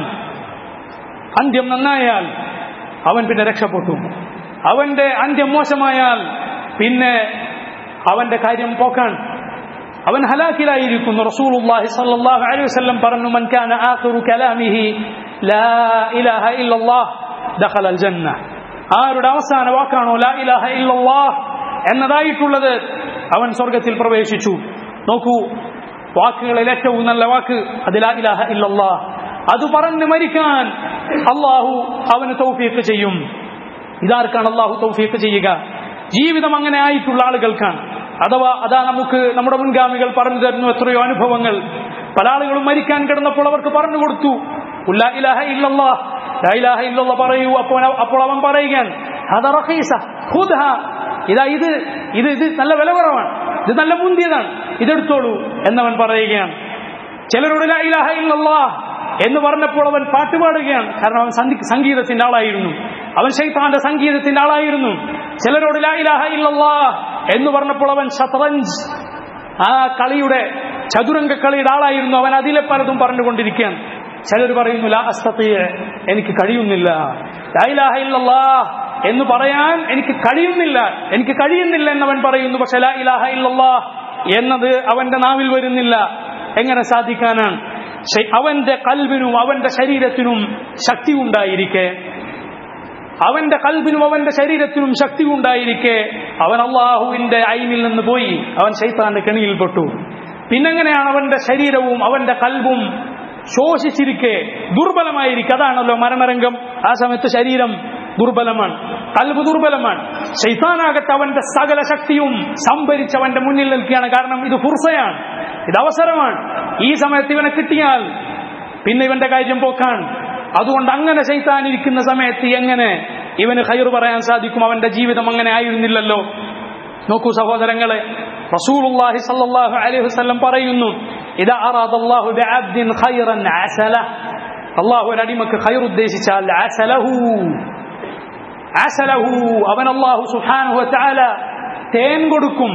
അന്ത്യം നന്നായാൽ അവൻ പിന്നെ രക്ഷപ്പെട്ടു അവന്റെ അന്ത്യം മോശമായാൽ പിന്നെ അവന്റെ കാര്യം പോക്കാൻ അവൻ ഹലാക്കിലായിരിക്കുന്നു റസൂലുള്ളാഹി സ്വല്ലല്ലാഹു അലൈഹി വസല്ലം പറഞ്ഞു മൻ കാന ആഖിറു കലാമിഹി ലാ ഇലാഹ ഇല്ലല്ലാഹ് ദഖല അൽ ജന്ന ആരുടെ അവസാന വാക്കാണോ ലാ ഇലാഹ ഇല്ലല്ലാഹ് എന്നതായിട്ടുള്ളത് അവൻ സ്വർഗത്തിൽ പ്രവേശിച്ചു നോക്കൂ വാക്കുകളിൽ ഏറ്റവും നല്ല വാക്ക് അത് ലാ ഇലാഹ ഇല്ലല്ലാഹ് അത് പറഞ്ഞ് മരിക്കാൻ അള്ളാഹു അവന് തൗഫീഖ് ചെയ്യും ഇതാർക്കാണ് അള്ളാഹു തൗഫീഖ് ചെയ്യുക ജീവിതം അങ്ങനെ ആയിട്ടുള്ള ആളുകൾക്കാണ് അഥവാ അതാ നമുക്ക് നമ്മുടെ മുൻഗാമികൾ പറഞ്ഞു തരുന്നു എത്രയോ അനുഭവങ്ങൾ പല ആളുകളും മരിക്കാൻ കിടന്നപ്പോൾ അവർക്ക് പറഞ്ഞു കൊടുത്തു ഉല്ലാ ഇലാഹ ഇല്ലല്ലാഹ് ലാ ഇലാഹ ഇല്ലല്ലാഹ് പറയൂ അപ്പോൾ അപ്പോൾ അവൻ പറയുകയാണ് ഹദ റഖീസ ഖുദ്ഹ ഇതാ ഇത് ഇത് ഇത് നല്ല വില കുറവാണ് ഇത് നല്ല മുന്തിയതാണ് ഇതെടുത്തോളൂ എന്നവൻ പറയുകയാണ് ചിലരോട് ലാ ഇലാഹ ഇല്ലല്ലാഹ് എന്ന് പറഞ്ഞപ്പോൾ അവൻ പാട്ട് പാടുകയാണ് കാരണം അവൻ സന്ധി- സംഗീതത്തിന്റെ ആളായിരുന്നു അവൻ ശൈത്താന്റെ സംഗീതത്തിന്റെ ആളായിരുന്നു ചിലരോട് ലാ ഇലാഹ ഇല്ലല്ലാഹ് എന്ന് പറഞ്ഞപ്പോൾ അവൻ ഷത്രഞ്ച് ആ കളിയുടെ ചതുരംഗ കളിയുടെ ആളായിരുന്നു അവൻ അതിലെ പലതും പറഞ്ഞുകൊണ്ടിരിക്കുകയാണ് ചിലർ പറയുന്നു ലാ അസ്തത്തിയ എനിക്ക് കഴിയുന്നില്ല ലാ ഇലാഹ ഇല്ലല്ലാഹ് എന്ന് പറയാൻ എനിക്ക് കഴിയുന്നില്ല എനിക്ക് കഴിയുന്നില്ല എന്നവൻ പറയുന്നു പക്ഷെ ലാ ഇലാഹ ഇല്ലല്ലാഹ് എന്നത് അവന്റെ നാവിൽ വരുന്നില്ല എങ്ങനെ സാധിക്കാനാണ് ശ- അവന്റെ കൽവിനും അവന്റെ ശരീരത്തിനും ശക്തി ഉണ്ടായിരിക്കെ അവന്റെ കൽബിനും അവന്റെ ശരീരത്തിനും ശക്തി ഉണ്ടായിരിക്കെ അവൻ അള്ളാഹുവിന്റെ ഐനിൽ നിന്ന് പോയി അവൻ ശൈത്താന്റെ കെണിയിൽപ്പെട്ടു പിന്നെങ്ങനെയാണ് അവന്റെ ശരീരവും അവന്റെ കൽബും ശോഷിച്ചിരിക്കെ ദുർബലമായിരിക്കെ അതാണല്ലോ മരണരംഗം ആ സമയത്ത് ശരീരം ദുർബലമാണ് കൽബ് ദുർബലമാണ് ശൈത്താനാകട്ടെ അവന്റെ സകല ശക്തിയും സംഭരിച്ച് അവന്റെ മുന്നിൽ നിൽക്കുകയാണ് കാരണം ഇത് ഫുർസയാണ് ഇത് അവസരമാണ് ഈ സമയത്ത് ഇവനെ കിട്ടിയാൽ പിന്നെ ഇവന്റെ കാര്യം പോക്കാൻ അതുകൊണ്ട് അങ്ങനെ ശൈത്താൻ ഇരിക്കുന്ന സമയത്ത് എങ്ങനെ ഇവന് ഖൈർ പറയാൻ സാധിക്കും അവന്റെ ജീവിതം അങ്ങനെ ആയിരുന്നില്ലല്ലോ നോക്കൂ സഹോദരങ്ങളെ റസൂലുള്ളാഹി സല്ലല്ലാഹു അലൈഹി വസല്ലം പറയുന്നു ഇദാ അറാദല്ലാഹു ബിഅബ്ദിൻ ഖൈറൻ അസല അല്ലാഹു ഒരു അടിമക്ക് ഖൈർ ഉദ്ദേശിച്ചാൽ അസലഹു അസലഹു അവൻ അല്ലാഹു സുബ്ഹാനഹു വതആല തേൻ കൊടുക്കും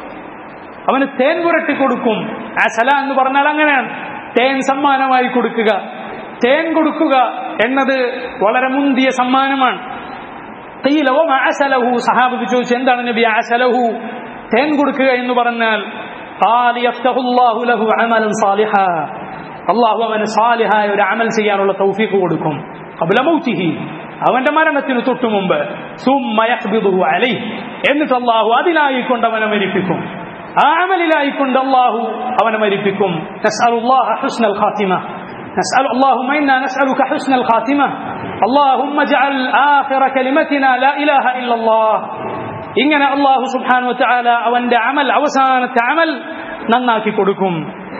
അവന് തേൻ പുരട്ടി കൊടുക്കും അസല എന്ന് പറഞ്ഞാൽ അങ്ങനെയാണ് തേൻ സമ്മാനമായി കൊടുക്കുക തേൻ കൊടുക്കുക എന്നത് വളരെ മുന്തിയ സമ്മാനമാണ് قيل وما عسله സഹാബിക്ക് ചോദിച്ചു എന്താണ് നബി അസലഹു തേൻ കൊടുക്കുക എന്ന് പറഞ്ഞാൽ قال يفتح الله له عملا صالحا അള്ളാഹു അവന് സാലിഹായ ഒരു അമൽ ചെയ്യാനുള്ള തൗഫീഖ് കൊടുക്കും قبل موته അവന്റെ മരണത്തിന് തൊട്ടു മുമ്പ് ثم يقبضه عليه എന്നിട്ട് അള്ളാഹു അതിലായിക്കൊണ്ട് അവനെ മരിപ്പിക്കും ആ അമലിലായിക്കൊണ്ട് അള്ളാഹു അവനെ മരിപ്പിക്കും നസ്അലുല്ലാഹ ഹുസ്നൽ ഖാത്തിമ نسأل اللهم إنا نسألك حسن الخاتمة اللهم اجعل آخر كلمتنا لا إله إلا الله ഇങ്ങനെ അള്ളാഹു സുബ്ഹാനു വതആല അവന്റെ അമൽ അവസാനത്തെ അമൽ നന്നാക്കി കൊടുക്കും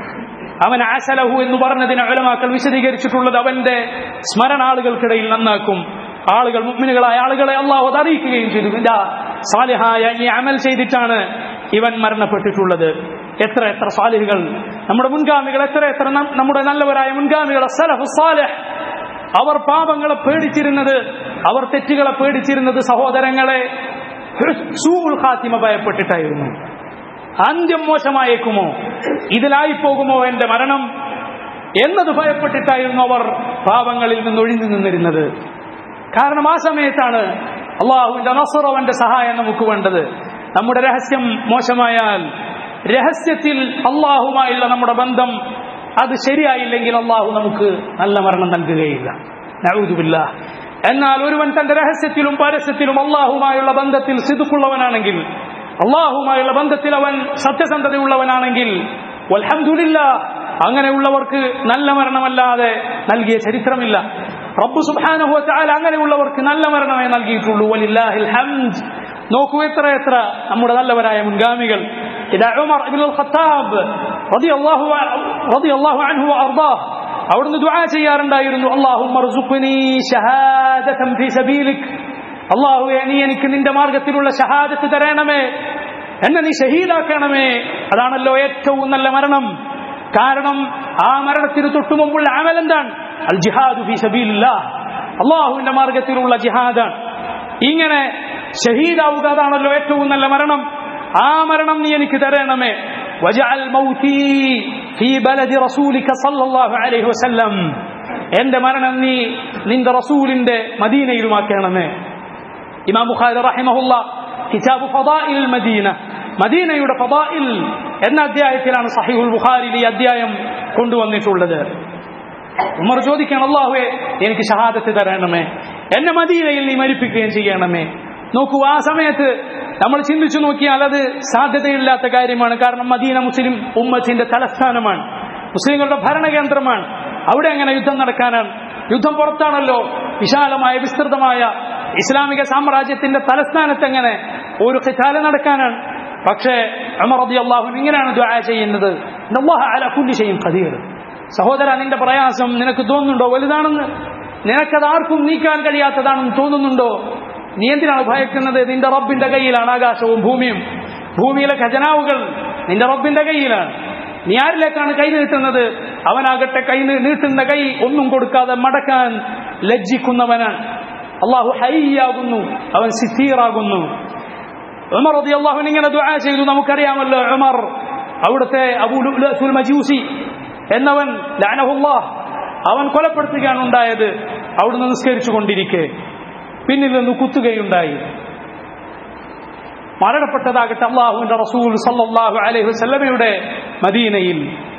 അവൻ ആസലഹു എന്ന് പറഞ്ഞതിന് ഉലമാക്കൾ വിശദീകരിച്ചിട്ടുള്ളത് അവന്റെ സ്മരണാളുകൾക്കിടയിൽ നന്നാക്കും ആളുകൾ മുഗ്മിനുകളായ ആളുകളെ അള്ളാഹു അത് അറിയിക്കുകയും ചെയ്തു ഇതാ സാലിഹായ ഈ അമൽ ചെയ്തിട്ടാണ് ഇവൻ മരണപ്പെട്ടിട്ടുള്ളത് എത്ര എത്ര സാലിഹുകൾ നമ്മുടെ മുൻഗാമികൾ എത്ര എത്ര നം- നമ്മുടെ നല്ലവരായ മുൻഗാമികൾ സലഹു സാലിഹ് അവർ പാപങ്ങളെ പേടിച്ചിരുന്നത് അവർ തെറ്റുകളെ പേടിച്ചിരുന്നത് സഹോദരങ്ങളെ സൂഉൽ ഖാത്തിമ ഭയപ്പെട്ടിട്ടായിരുന്നു അന്ത്യം മോശമായേക്കുമോ ഇതിലായി പോകുമോ എന്റെ മരണം എന്നത് ഭയപ്പെട്ടിട്ടായിരുന്നു അവർ പാപങ്ങളിൽ നിന്ന് ഒഴിഞ്ഞു നിന്നിരുന്നത് കാരണം ആ സമയത്താണ് അള്ളാഹുവിന്റെ നസർ അവന്റെ സഹായം നമുക്ക് വേണ്ടത് നമ്മുടെ രഹസ്യം മോശമായാൽ രഹസ്യത്തിൽ അള്ളാഹുമായുള്ള നമ്മുടെ ബന്ധം അത് ശരിയായില്ലെങ്കിൽ അള്ളാഹു നമുക്ക് നല്ല മരണം നൽകുകയില്ല നഊദുബില്ല എന്നാൽ ഒരുവൻ തന്റെ രഹസ്യത്തിലും പരസ്യത്തിലും അള്ളാഹുമായുള്ള ബന്ധത്തിൽ സിതുക്കുള്ളവനാണെങ്കിൽ അള്ളാഹുമായുള്ള ബന്ധത്തിൽ അവൻ സത്യസന്ധതയുള്ളവനാണെങ്കിൽ വൽഹംദുലില്ലാ അങ്ങനെയുള്ളവർക്ക് നല്ല മരണമല്ലാതെ നൽകിയ ചരിത്രമില്ല റബ്ബു സുബ്ഹാനഹു വതആല അങ്ങനെയുള്ളവർക്ക് നല്ല മരണമേ നൽകിയിട്ടുള്ളൂ വലില്ലാഹിൽ ഹംദ് നോക്കൂ എത്ര എത്ര നമ്മുടെ നല്ലവരായ മുൻഗാമികൾ ഇതാ ഉമർ ഇബ്നുൽ ഖത്താബ് റളിയല്ലാഹു റളിയല്ലാഹു അൻഹു വഅർദാഹ് അവിടുന്ന് ദുആ ചെയ്യാറുണ്ടായിരുന്നു അല്ലാഹുമ്മ ർസുഖ്നി ഷഹാദതൻ ഫീ സബീലിക് അല്ലാഹുവേ നീ എനിക്ക് നിന്റെ മാർഗത്തിലുള്ള ഷഹാദത്ത് തരണമേ എന്നെ നീ ഷഹീദാക്കണമേ അതാണല്ലോ ഏറ്റവും നല്ല മരണം കാരണം ആ മരണത്തിന് തൊട്ടു മുമ്പുള്ള അമൽ എന്താണ് അൽ ജിഹാദു ഫി സബീലില്ലാഹ് അള്ളാഹുവിന്റെ മാർഗത്തിലുള്ള ജിഹാദാണ് ഇങ്ങനെ ഷഹീദാവുക അതാണല്ലോ ഏറ്റവും നല്ല മരണം ആ മരണം നീ എനിക്ക് തരണമേ വജഅൽ മൗതി ഫീ ബലദി റസൂലിക സല്ലല്ലാഹു അലൈഹി വസല്ലം എന്റെ മരണം നീ നിന്റെ റസൂലിന്റെ മദീനയിലുമാക്കണമേ ഇമാം ബുഖാരി റഹിമഹുല്ല കിതാബ് ഫദാഇൽ മദീന മദീനയുടെ ഫദാഇൽ എന്ന അധ്യായത്തിലാണ് സഹീഹുൽ ബുഖാരിയിൽ ഈ അധ്യായം കൊണ്ടുവന്നിട്ടുള്ളത് ഉമർ ചോദിക്കണം അള്ളാഹുവെ എനിക്ക് ഷഹാദത്ത് തരണമേ എന്നെ മദീനയിൽ നീ മരിപ്പിക്കുകയും ചെയ്യണമേ നോക്കൂ ആ സമയത്ത് നമ്മൾ ചിന്തിച്ചു നോക്കിയാൽ അത് സാധ്യതയില്ലാത്ത കാര്യമാണ് കാരണം മദീന മുസ്ലിം ഉമ്മത്തിന്റെ തലസ്ഥാനമാണ് മുസ്ലിങ്ങളുടെ ഭരണകേന്ദ്രമാണ് അവിടെ എങ്ങനെ യുദ്ധം നടക്കാനാണ് യുദ്ധം പുറത്താണല്ലോ വിശാലമായ വിസ്തൃതമായ ഇസ്ലാമിക സാമ്രാജ്യത്തിന്റെ തലസ്ഥാനത്ത് എങ്ങനെ ഒരു ഖിതാല നടക്കാനാണ് പക്ഷേ അമർ റബി അള്ളാഹു ഇങ്ങനെയാണ് ദ്വാ ചെയ്യുന്നത് അല്ലാഹു അലാ കുല്ലി ഷൈഇൻ ഖദീർ സഹോദര നിന്റെ പ്രയാസം നിനക്ക് തോന്നുന്നുണ്ടോ വലുതാണെന്ന് നിനക്കത് ആർക്കും നീക്കാൻ കഴിയാത്തതാണെന്ന് തോന്നുന്നുണ്ടോ നീ എന്തിനാണ് ഭയക്കുന്നത് നിന്റെ റബ്ബിന്റെ കയ്യിലാണ് ആകാശവും ഭൂമിയും ഭൂമിയിലെ ഖജനാവുകൾ നിന്റെ റബ്ബിന്റെ കയ്യിലാണ് നീ ആരിലേക്കാണ് കൈ നീട്ടുന്നത് അവനാകട്ടെ കൈ നീ- നീട്ടുന്ന കൈ ഒന്നും കൊടുക്കാതെ മടക്കാൻ ലജ്ജിക്കുന്നവനാണ് അള്ളാഹു ഹൈയാകുന്നു അവൻ സിദ്ധീറാകുന്നു ഉമർ റതി അള്ളാഹുൻ ഇങ്ങനെ ദുആ ചെയ്തു നമുക്കറിയാമല്ലോ ഉമർ അവിടുത്തെ അബൂലുൽ മജൂസി എന്നവൻ ലഅനഹുല്ലാഹ് അവൻ കൊലപ്പെടുത്തുകയാണ് ഉണ്ടായത് അവിടുന്ന് നിസ്കരിച്ചു കൊണ്ടിരിക്കെ പിന്നിൽ നിന്ന് കുത്തുകയുണ്ടായി മരണപ്പെട്ടതാകട്ടെ അള്ളാഹുവിന്റെ റസൂൽ സല്ലല്ലാഹു അലൈഹി വസല്ലമയുടെ മദീനയിൽ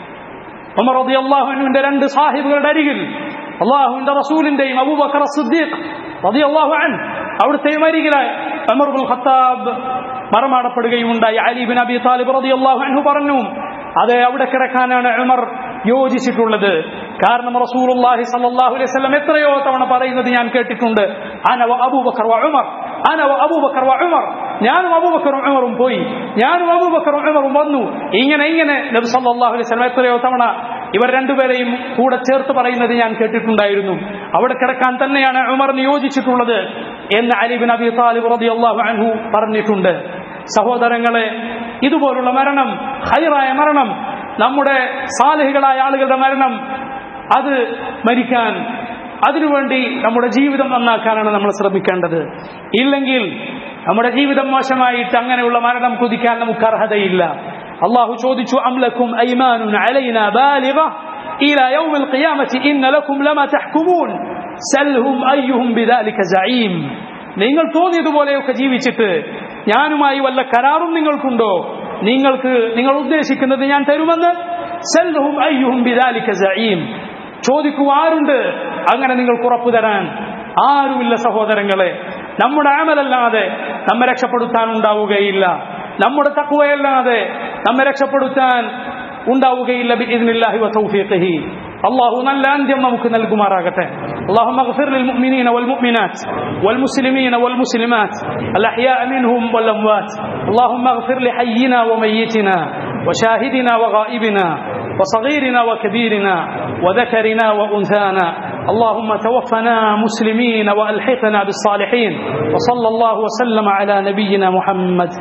ഉമർ റളിയല്ലാഹു അൻഹുവിന്റെ രണ്ട് സാഹിബുകളുടെ അരികിൽ അള്ളാഹുവിന്റെ റസൂലിന്റെയും അബൂബക്കർ സിദ്ദീഖ് റളിയല്ലാഹു അൻ അവിടുത്തെയും അരികിലായി ഉമർ ബിൻ ഖത്താബ് മറമാടപ്പെടുകയും ഉണ്ടായി അലി ബിൻ അബി താലിബ് റളിയല്ലാഹു അൻഹു പറഞ്ഞു അതെ അവിടെ കിടക്കാനാണ് ഉമർ യോജിച്ചിട്ടുള്ളത് കാരണം റസൂലുള്ളാഹി സല്ലല്ലാഹു അലൈഹി വസല്ലം എത്രയോ തവണ പറയുന്നത് ഞാൻ കേട്ടിട്ടുണ്ട് അന വ അബൂബക്കർ വ ഉമർ അന വ അബൂബക്കർ വ ഉമർ ഞാനും അബൂബക്കറും ഉമറും പോയി ഞാനും അബൂബക്കറും ഉമറും വന്നു ഇങ്ങനെ ഇങ്ങനെ നബി സല്ലല്ലാഹു അലൈഹി വസല്ലം എത്രയോ തവണ ഇവർ രണ്ടുപേരെയും കൂടെ ചേർത്ത് പറയുന്നത് ഞാൻ കേട്ടിട്ടുണ്ടായിരുന്നു അവിടെ കിടക്കാൻ തന്നെയാണ് ഉമർ നിയോജിച്ചിട്ടുള്ളത് എന്ന് അലിബിൻ അബി താലിബ് റളിയല്ലാഹു അൻഹു പറഞ്ഞിട്ടുണ്ട് സഹോദരങ്ങളെ ഇതുപോലുള്ള മരണം ഹൈറായ മരണം നമ്മുടെ സാലിഹികളായ ആളുകളുടെ മരണം അത് മരിക്കാൻ അതിനുവേണ്ടി നമ്മുടെ ജീവിതം നന്നാക്കാനാണ് നമ്മൾ ശ്രമിക്കേണ്ടത് ഇല്ലെങ്കിൽ നമ്മുടെ ജീവിതം മോശമായിട്ട് അങ്ങനെയുള്ള മരണം കുതിക്കാൻ നമുക്ക് അർഹതയില്ല അള്ളാഹു ചോദിച്ചു അംലക്കും ഐമാനുൻ അലൈന ബാലിഗ إلى يوم القيامة إن لكم لما تحكمون سلهم أيهم بذلك زعيم നിങ്ങൾ തോന്നിയതുപോലെയൊക്കെ ജീവിച്ചിട്ട് ഞാനുമായി വല്ല കരാറും നിങ്ങൾക്കുണ്ടോ നിങ്ങൾക്ക് നിങ്ങൾ ഉദ്ദേശിക്കുന്നത് ഞാൻ തരുമെന്ന് സൽഹും അയ്യുഹും ബിദാലിക സഈം ചോദിക്കൂ ആരുണ്ട് അങ്ങനെ നിങ്ങൾക്ക് ഉറപ്പു തരാൻ ആരുമില്ല സഹോദരങ്ങളെ നമ്മുടെ ആമലല്ലാതെ നമ്മെ രക്ഷപ്പെടുത്താൻ ഉണ്ടാവുകയില്ല നമ്മുടെ തക്കുവയല്ലാതെ നമ്മെ രക്ഷപ്പെടുത്താൻ ഉണ്ടാവുകയില്ല ബിഇذنില്ലാഹി വതൗഫീഖിഹി അല്ലാഹു നല്ല അന്ത്യം നമുക്ക് നൽകുമാറാകട്ടെ اللهم اغفر للمؤمنين والمؤمنات والمسلمين والمسلمات الأحياء منهم والأموات اللهم اغفر لحينا وميتنا وشاهدنا وغائبنا وصغيرنا وكبيرنا وذكرنا وأنثانا اللهم توفنا مسلمين وألحقنا بالصالحين وصلى الله وسلم على نبينا محمد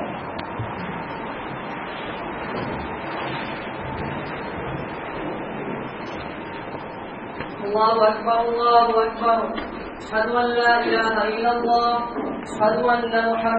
الله أكبر الله أكبر أشهد أن لا إله إلا الله أشهد أن محمدا